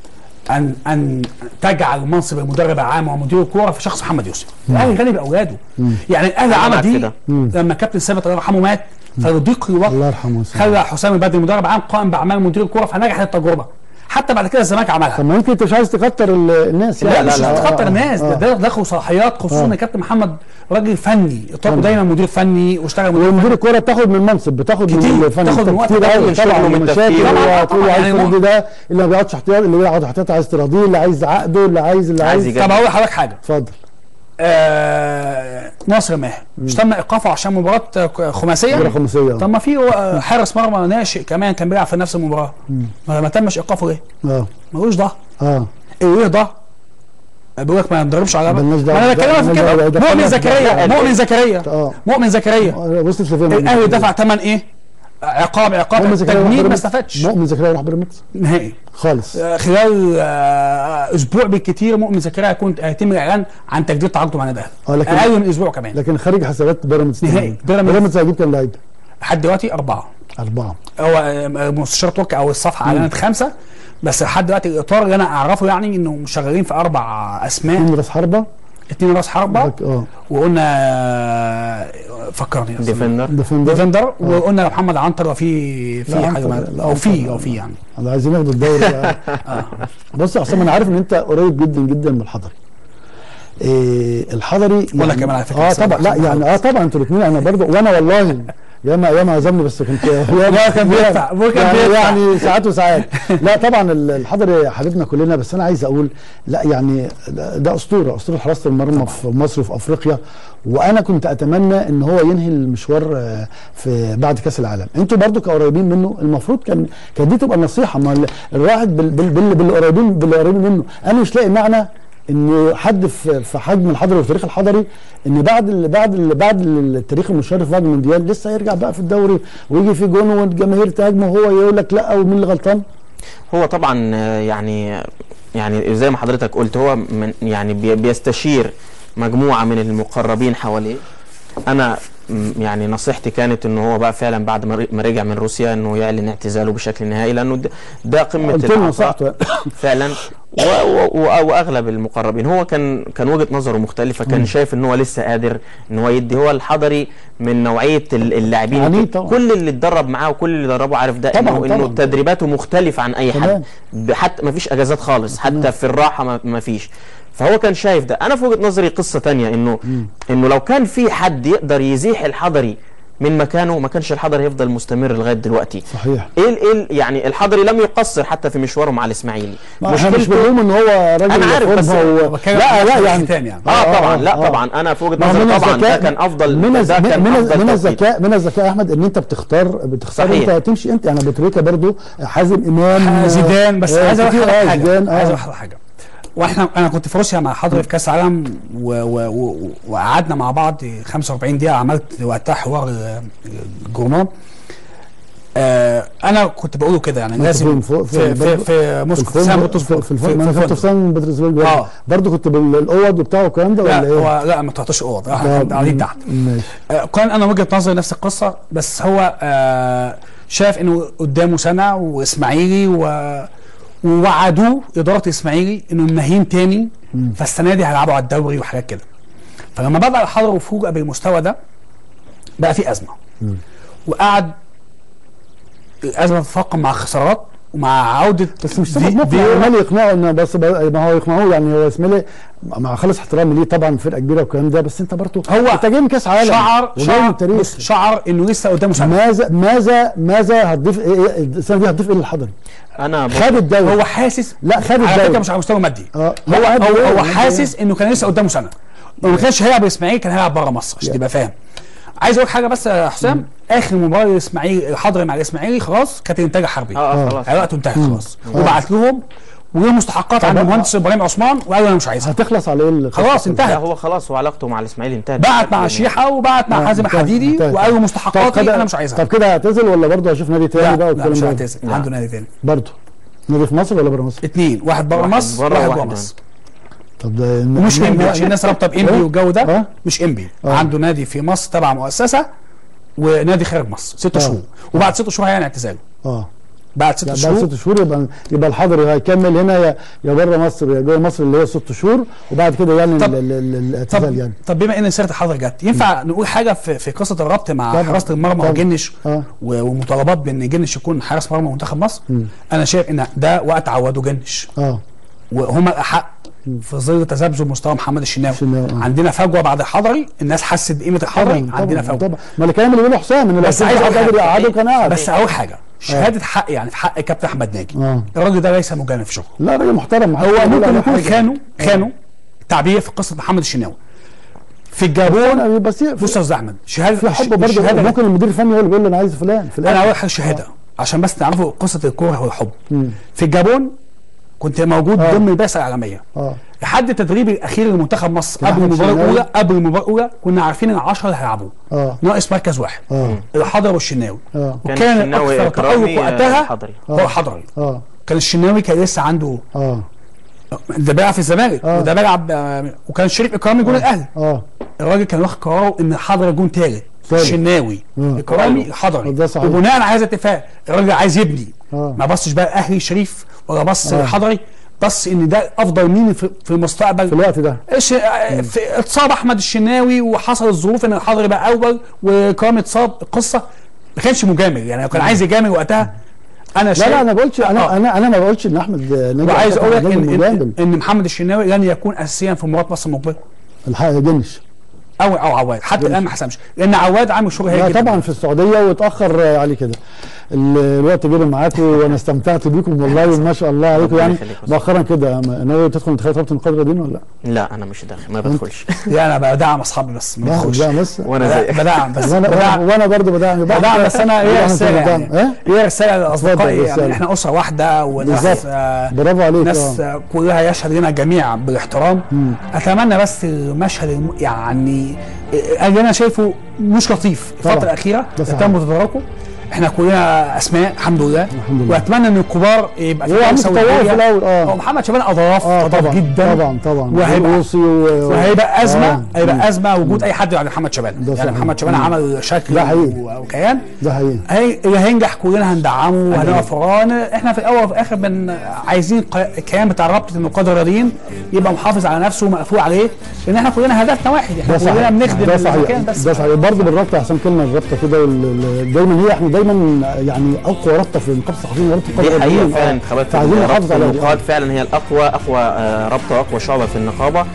ان ان تجعل منصب المدرب العام ومدير الكوره في شخص محمد يوسف الاهلي غني باولاده يعني الاهلي أنا عمل معاك في دي ده. لما كابتن ثابت الله يرحمه مات فيضيق الوقت الله يرحمه ويسلمه. خلى حسام البدري مدرب عام قائم باعمال مدير الكوره فنجحت التجربه حتى بعد كده الزمالك عملها طب ما يمكن انت مش عايز تكتر ال- الناس لا يعني مش لا، هتخطر آه، الناس آه. ده ده ده صلاحيات خصوصا آه. ان كابتن محمد راجل فني اطلقه دايما مدير فني واشتغل مدير ومدير الكوره بتاخد من منصب بتاخد كتير. من الفن بتاخد من وقت كتير بتاخد قوي من طبعا شغله، من من مشاكل تفكيره. طبعاً، وتقول طبعاً. عايز يعني ترضي ده اللي ما بيقعدش احتياط اللي بيقعد احتياط عايز تراضيه اللي عايز عقده اللي عايز اللي عايز عايز يجدد. طب اقول لحضرتك حاجه اتفضل آه ناصر ماهر مش تم ايقافه عشان مباراه آه، خماسيه مباراة خماسية، آه. طب ما في آه، حارس مرمى ناشئ كمان كان بيلعب في نفس المباراه ما, ما تمش ايقافه ليه؟ اه ملوش ده اه ايه ده؟ بيقول لك ما نضربش على مالناش ما دعوة. انا بتكلم في مالناش كده دعوة. ده مؤمن خلاص. زكريا لا، مؤمن زكريا اه مؤمن زكريا آه، وصلت لفين الاهلي دفع ثمن ايه؟ عقاب عقاب مؤمن زكريا راح تجميد ما بيراميدز؟ استفادش مؤمن زكريا راح بيراميدز نهائي خالص آه، خلال آه، اسبوع بالكثير مؤمن زكريا هيكون هيتم الاعلان عن تجديد تعاقده مع النادي آه، الاهلي لكن- اقل من اسبوع كمان لكن خارج حسابات بيراميدز نهائي. تماماً. بيراميدز- بيراميدز هيجيب كام لعيب؟ لحد دلوقتي اربعه أربعة هو آه، مستشار توكي او الصفحه اعلنت خمسه بس لحد دلوقتي الاطار اللي انا اعرفه يعني انهم شغالين في اربع اسماء اتنين راس حربة اثنين راس حربه اه وقلنا آه، فكرني يا أستاذ. ديفندر ديفندر ديفندر وقلنا محمد عنتر في لا، في عنتر- حاجه لا، او في عنتر- او في يعني الله عايزين ياخدوا الدوري بقى. بص يا عصام انا عارف ان انت قريب جدا جدا من الحضري إيه الحضري وأنا كمان على فكرة اه سابق طبعا لا خدمة يعني اه طبعا انتوا الاثنين انا برضه وانا والله ياما ياما عزمني بس كنت أبويا كان بيدفع، أبويا كان يعني, بيدفع. يعني ساعات وساعات لا طبعا ال- الحضري حبيبنا كلنا بس انا عايز اقول لا يعني ده ده اسطوره اسطوره حراسه المرمى في مصر وفي افريقيا وانا كنت اتمنى ان هو ينهي المشوار آه، في بعد كاس العالم انتوا برضو كقريبين منه المفروض كان كان دي تبقى النصيحه ما ال- الواحد بال- بال- بال- بالقريبين بالقريبين منه انا مش لاقي معنى ان حد في في حجم الحضري وفي التاريخ الحضري ان بعد ال بعد ال بعد التاريخ المشرف بعد المونديال لسه يرجع بقى في الدوري ويجي في جون والجماهير تهاجمه وهو يقول لك لا ومين اللي غلطان هو طبعا آه، يعني يعني زي ما حضرتك قلت هو من يعني بي- بيستشير مجموعه من المقربين حواليه انا م- يعني نصيحتي كانت ان هو بقى فعلا بعد ما ر- ما رجع من روسيا انه يعلن اعتزاله بشكل نهائي لانه ده, ده قمه قلت له العطاء نصحته فعلا و- و- و- واغلب المقربين هو كان كان وجهه نظره مختلفه كان شايف ان هو لسه قادر ان هو يدي هو الحضري من نوعيه ال- اللاعبين عنيد طبعا. كل اللي اتدرب معاه وكل اللي دربه عارف ده طبعا، انه انه طبعا. تدريباته مختلفه عن اي تمام. حد ب- حتى ما فيش اجازات خالص حتى في الراحه ما- ما فيش فهو كان شايف ده انا في وجهه نظري قصه تانية انه انه لو كان في حد يقدر يزيح الحضري من مكانه ما كانش الحضري هيفضل مستمر لغايه دلوقتي صحيح ايه ال- ايه ال- يعني الحضري لم يقصر حتى في مشواره مع الاسماعيلي ما احنا مش مشكلته بنلوم ان هو راجل أنا عارف، بس فورمة و... بتكلم لا عن لا نفس يعني الختام يعني. اه طبعا لا طبعا انا في وجهه ما هو نظري من طبعا ده الذكاء كان افضل من الز- ده كان من أفضل من توقيت. الذكاء من الذكاء يا احمد ان انت بتختار بتختار صحيح. انت تمشي انت يعني ابو تريكه برضو حازم امام زيدان بس آه، عايز اقول كتير، لك آه، حاجه زيدان، عايز آه. اقول لك حاجه واحنا انا كنت في روسيا مع حضرتك في كاس العالم و- و- و- وقعدنا مع بعض 45 دقيقه عملت وقتها حوار آه، جورنال آه انا كنت بقوله كده يعني لازم فين؟ فوق- في فين؟ في, في موسكو في سان في بطرسبورغ في الفندق ما انا كنت في سان بطرسبورغ برضه. آه. برضه كنت بالاوض وبتاع والكلام ده لا ولا ايه؟ هو لا ما طلعتش اوض احنا آه، كنا قاعدين تحت ماشي آه، كان انا وجهه نظري نفس القصه بس هو آه شاف انه قدامه سنه واسماعيلي و ووعدوه اداره الاسماعيلي انه النهين تاني فالسنه دي هيلعبوا على الدوري وحاجات كده فلما بدا الحضر وفوجئ بالمستوى ده بقى في ازمه وقعد الازمه تتفاقم مع خسارات ومع عوده بس مش دي- سبب مقنع دي- عمال يقنعه ان بس ب- ما هو يقنعوه يعني هو اسماعيلي مع خالص احترامي ليه طبعا فرقه كبيره والكلام ده بس انت برضه هو انت جاي من كاس عالم شعر وجاي شعر من تاريخ بص، شعر انه لسه قدامه سنه ماذا ماذا ماذا هتضيف ايه إيه السنه دي هتضيف ايه للحضري؟ انا برضه- خد الدوري هو حاسس لا خد على الدوري فكره مش على مستوى مادي آه، هو لا، هو, هو- هو هو- حاسس انه كان لسه قدامه سنه لو ما كانش هيلعب الاسماعيلي كان هيلعب بره مصر عشان Yeah. تبقى فاهم عايز اقول حاجه بس يا حسام اخر مباراه الاسماعيلي الحضري مع الاسماعيلي خلاص كانت انتاج حربي اه اه خلاص الوقت انتهى خلاص وبعت لهم ولهم مستحقات عند طب- المهندس ابراهيم عثمان وقالوا انا مش عايزها هتخلص على ايه ال- خلاص لا انتهى هو خلاص وعلاقته مع الاسماعيلي انتهت بعت مع بشكل- شيحه وبعت مع آه، حازم انتهت- حديدي انتهت. وقالوا طب مستحقاتي كده- انا مش عايزها طب كده هيعتزل ولا برضه هشوف نادي تاني لا, بقى لا والكلام مش ده هيعتزل لا. عنده نادي تاني برضه نادي في مصر ولا بره مصر؟ اثنين واحد بره واحد مصر بره واحد وواحد جوه مصر طب ده ومش انبي عشان الناس رابطه بانبي إيه؟ والجو ده آه. مش انبي آه. عنده نادي في مصر تبع مؤسسه ونادي خارج مصر ست آه. شهور وبعد ست شهور هيعلن اعتزاله اه بعد ست لا شهور بعد ست شهور يبقى يبقى الحضري هيكمل هنا يا يا بره مصر يا جوه مصر اللي هي ست شهور وبعد كده يعني طب- ال- ال- ال- الاعتزال طب يعني طب بما ان سيره الحضر جت ينفع نقول حاجه في, في قصه الربط مع طبعا. حراسه المرمى طبعا. وجنش اه و- ومطالبات بان جنش يكون حارس مرمى منتخب مصر انا شايف ان ده وقت عودوا جنش اه وهم الاحق في ظل تذبذب مستوى محمد الشناوي الشناوي، آه. عندنا فجوه بعد الحضري الناس حست بقيمه الحضري عندنا فجوه طبعا ما الكلام اللي بيقوله حسام ان لو بس كان عايز في اقول حد قادر حاجه يقعده كان قاعد بس اقول حاجه شهاده حق يعني في حق كابتن احمد ناجي اه الراجل ده ليس مجامل في شغله لا راجل محترم هو ممكن يكون خانوا خانوا تعبير في قصه محمد الشناوي في الجابون بس بص يا استاذ احمد شهاده في حب برضه الشهادة- ممكن المدير الفني هو اللي بيقول له انا عايز فلان في انا الاخر اول حاجه شهاده عشان بس تعرفوا قصه الكوره والحب مم. في الجابون كنت موجود آه. ضمن البعثه العالميه اه لحد التدريب الاخير لمنتخب مصر كان قبل أحمد المباراه الشناوي. الاولى قبل المباراه الاولى كنا عارفين ان 10 اللي هيلعبوا اه ناقص مركز واحد اه الحضري والشناوي اه كان وكان الشناوي الاكثر إكرامي، تالق آه، وقتها الحضري. هو الحضري اه كان الشناوي كان لسه عنده اه ده بيلعب في الزمالك آه. وده بيلعب آه، وكان شريف اكرامي جون الاهلي اه الراجل كان واخد قراره ان الحضري جون ثالث ثالث. الشناوي مم. اكرامي حلو. الحضري ده صحيح. وبناء على هذا الاتفاق الراجل عايز يبني آه. ما بصش بقى الاهلي شريف ولا بص آه. للحضري بص ان ده افضل مين في في المستقبل في الوقت ده إيش آه، في اتصاب احمد الشناوي وحصل الظروف ان الحضري بقى اول وكرامي اتصاب القصه ما كانش مجامل يعني لو كان عايز يجامل وقتها انا لا شايف لا انا ما بقولش انا آه. انا انا ما بقولش ان احمد نجم وعايز اقول لك نجم ان مجامل. ان, إن محمد الشناوي لن يكون اساسيا في مباراه مصر المقبله الحق جنش او او عواد حتى الان ما حسمش لان عواد عامل شغل هايل لا جدا طبعا في السعوديه واتاخر آه، عليه كده ال- الوقت جري معاكم وانا استمتعت بيكم والله ما شاء الله عليكم ربنا يعني يخليك يا أستاذ. مؤخرا كده ما- ناوي تدخل انتخابات رابطه القدره دي ولا لا؟ لا انا مش داخل ما بدخلش يعني انا بدعم اصحابي بس ما لا بدخلش لا بس وانا لا، زي بدعم بس وانا وانا, بدعم وأنا برضه بدعم بدعم بس انا ايه رساله يعني ايه؟ ايه رساله لاصدقائي اتفضل، يعني رسالة. احنا اسره واحده وناس بالظبط. آه برافو عليك ناس آه. آه، كلها يشهد لنا جميعا بالاحترام مم. اتمنى بس المشهد الم... يعني آه، اللي انا شايفه مش لطيف الفتره طبعا. الاخيره ده صحيح. تم تداركه احنا كلنا اسماء الحمد لله الحمد لله. واتمنى ان الكبار يبقى هو عم سوية. تطوروا في الأول، آه. هو محمد شباب اضاف اه اضاف طبعا جدا طبعا طبعا وهيبقى والأوصي و... وهيبقى ازمه آه. هيبقى ازمه وجود اي حد بعد محمد شباب ده يعني صحيح. محمد شباب مم. عمل شكل ده حقيقي. و- وكيان ده حقيقي هي اللي هينجح كلنا هندعمه وهنقف وراه احنا في الاول وفي الاخر بن عايزين ق- الكيان بتاع رابطه النقاد الرياضيين يبقى محافظ على نفسه ومقفول عليه لان احنا كلنا هدفنا واحد احنا ده صحيح كلنا بنخدم ده صحيح المكان بس ده صحيح برضه بالرابطه عشان كلمه الرابطه كده وال- ال- دايما هي احنا دايما يعني اقوى رابطه في نقابه الصحفيين ورابطه دي القضاء حقيقه الدولية. فعلا آه. انتخابات فعايزين نحافظ رابطه عليها النقاد فعلا هي الاقوى اقوى آه، رابطه واقوى شعبه في النقابه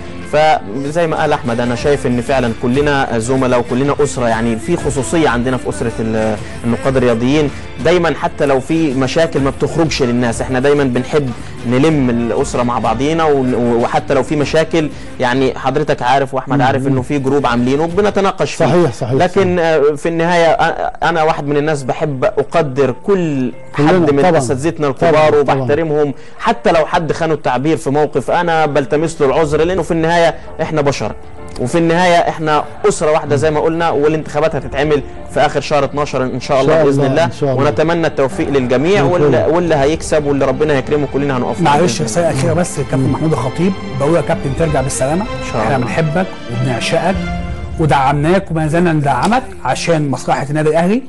فزي ما قال احمد انا شايف ان فعلا كلنا زملاء وكلنا اسره يعني في خصوصيه عندنا في اسره ال- النقاد الرياضيين دايما حتى لو في مشاكل ما بتخرجش للناس احنا دايما بنحب نلم الاسره مع بعضينا ون- وحتى لو في مشاكل يعني حضرتك عارف واحمد عارف انه في جروب عاملينه بنتناقش فيه صحيح، صحيح، لكن آه، في النهايه أ- انا واحد من الناس بحب اقدر كل كلنا حد من طبعاً. اساتذتنا طبعاً، الكبار طبعاً. وبحترمهم حتى لو حد خانوا التعبير في موقف انا بلتمس له العذر لانه في النهايه احنا بشر وفي النهايه احنا اسره واحده زي ما قلنا والانتخابات هتتعمل في اخر شهر 12 ان شاء الله شاء باذن الله، الله إن شاء الله. ونتمنى التوفيق للجميع بالفعل. واللي, واللي هيكسب واللي ربنا يكرمه كلنا هنقف معاه معلش بإذن رساله اخيره بس للكابتن محمود الخطيب بقول يا كابتن ترجع بالسلامه شاء احنا الله. بنحبك وبنعشقك ودعمناك وما زلنا ندعمك عشان مصلحه النادي الاهلي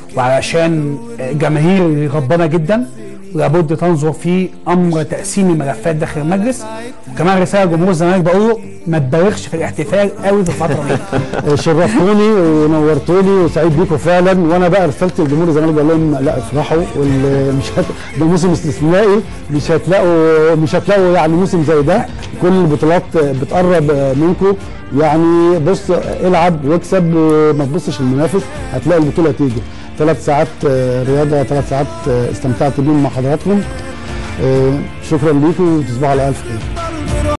وعلشان جماهير غضبانه جدا ولابد تنظر في امر تقسيم الملفات داخل المجلس وكمان رساله لجمهور الزمالك بقول له ما تبالغش في الاحتفال قوي في الفتره دي شرفتوني ونورتوني وسعيد بيكم فعلا وانا بقى رسالتي لجمهور الزمالك بقول لهم لا افرحوا واللي مش هت... ده موسم استثنائي مش هتلاقوا مش هتلاقوا يعني موسم زي ده كل البطولات بتقرب منكم يعني بص العب واكسب وما تبصش للمنافس هتلاقي البطوله تيجي ثلاث ساعات آه، رياضه ثلاث ساعات آه، استمتعت بيهم مع حضراتكم آه، شكرا ليكم وتصبحوا على الف خير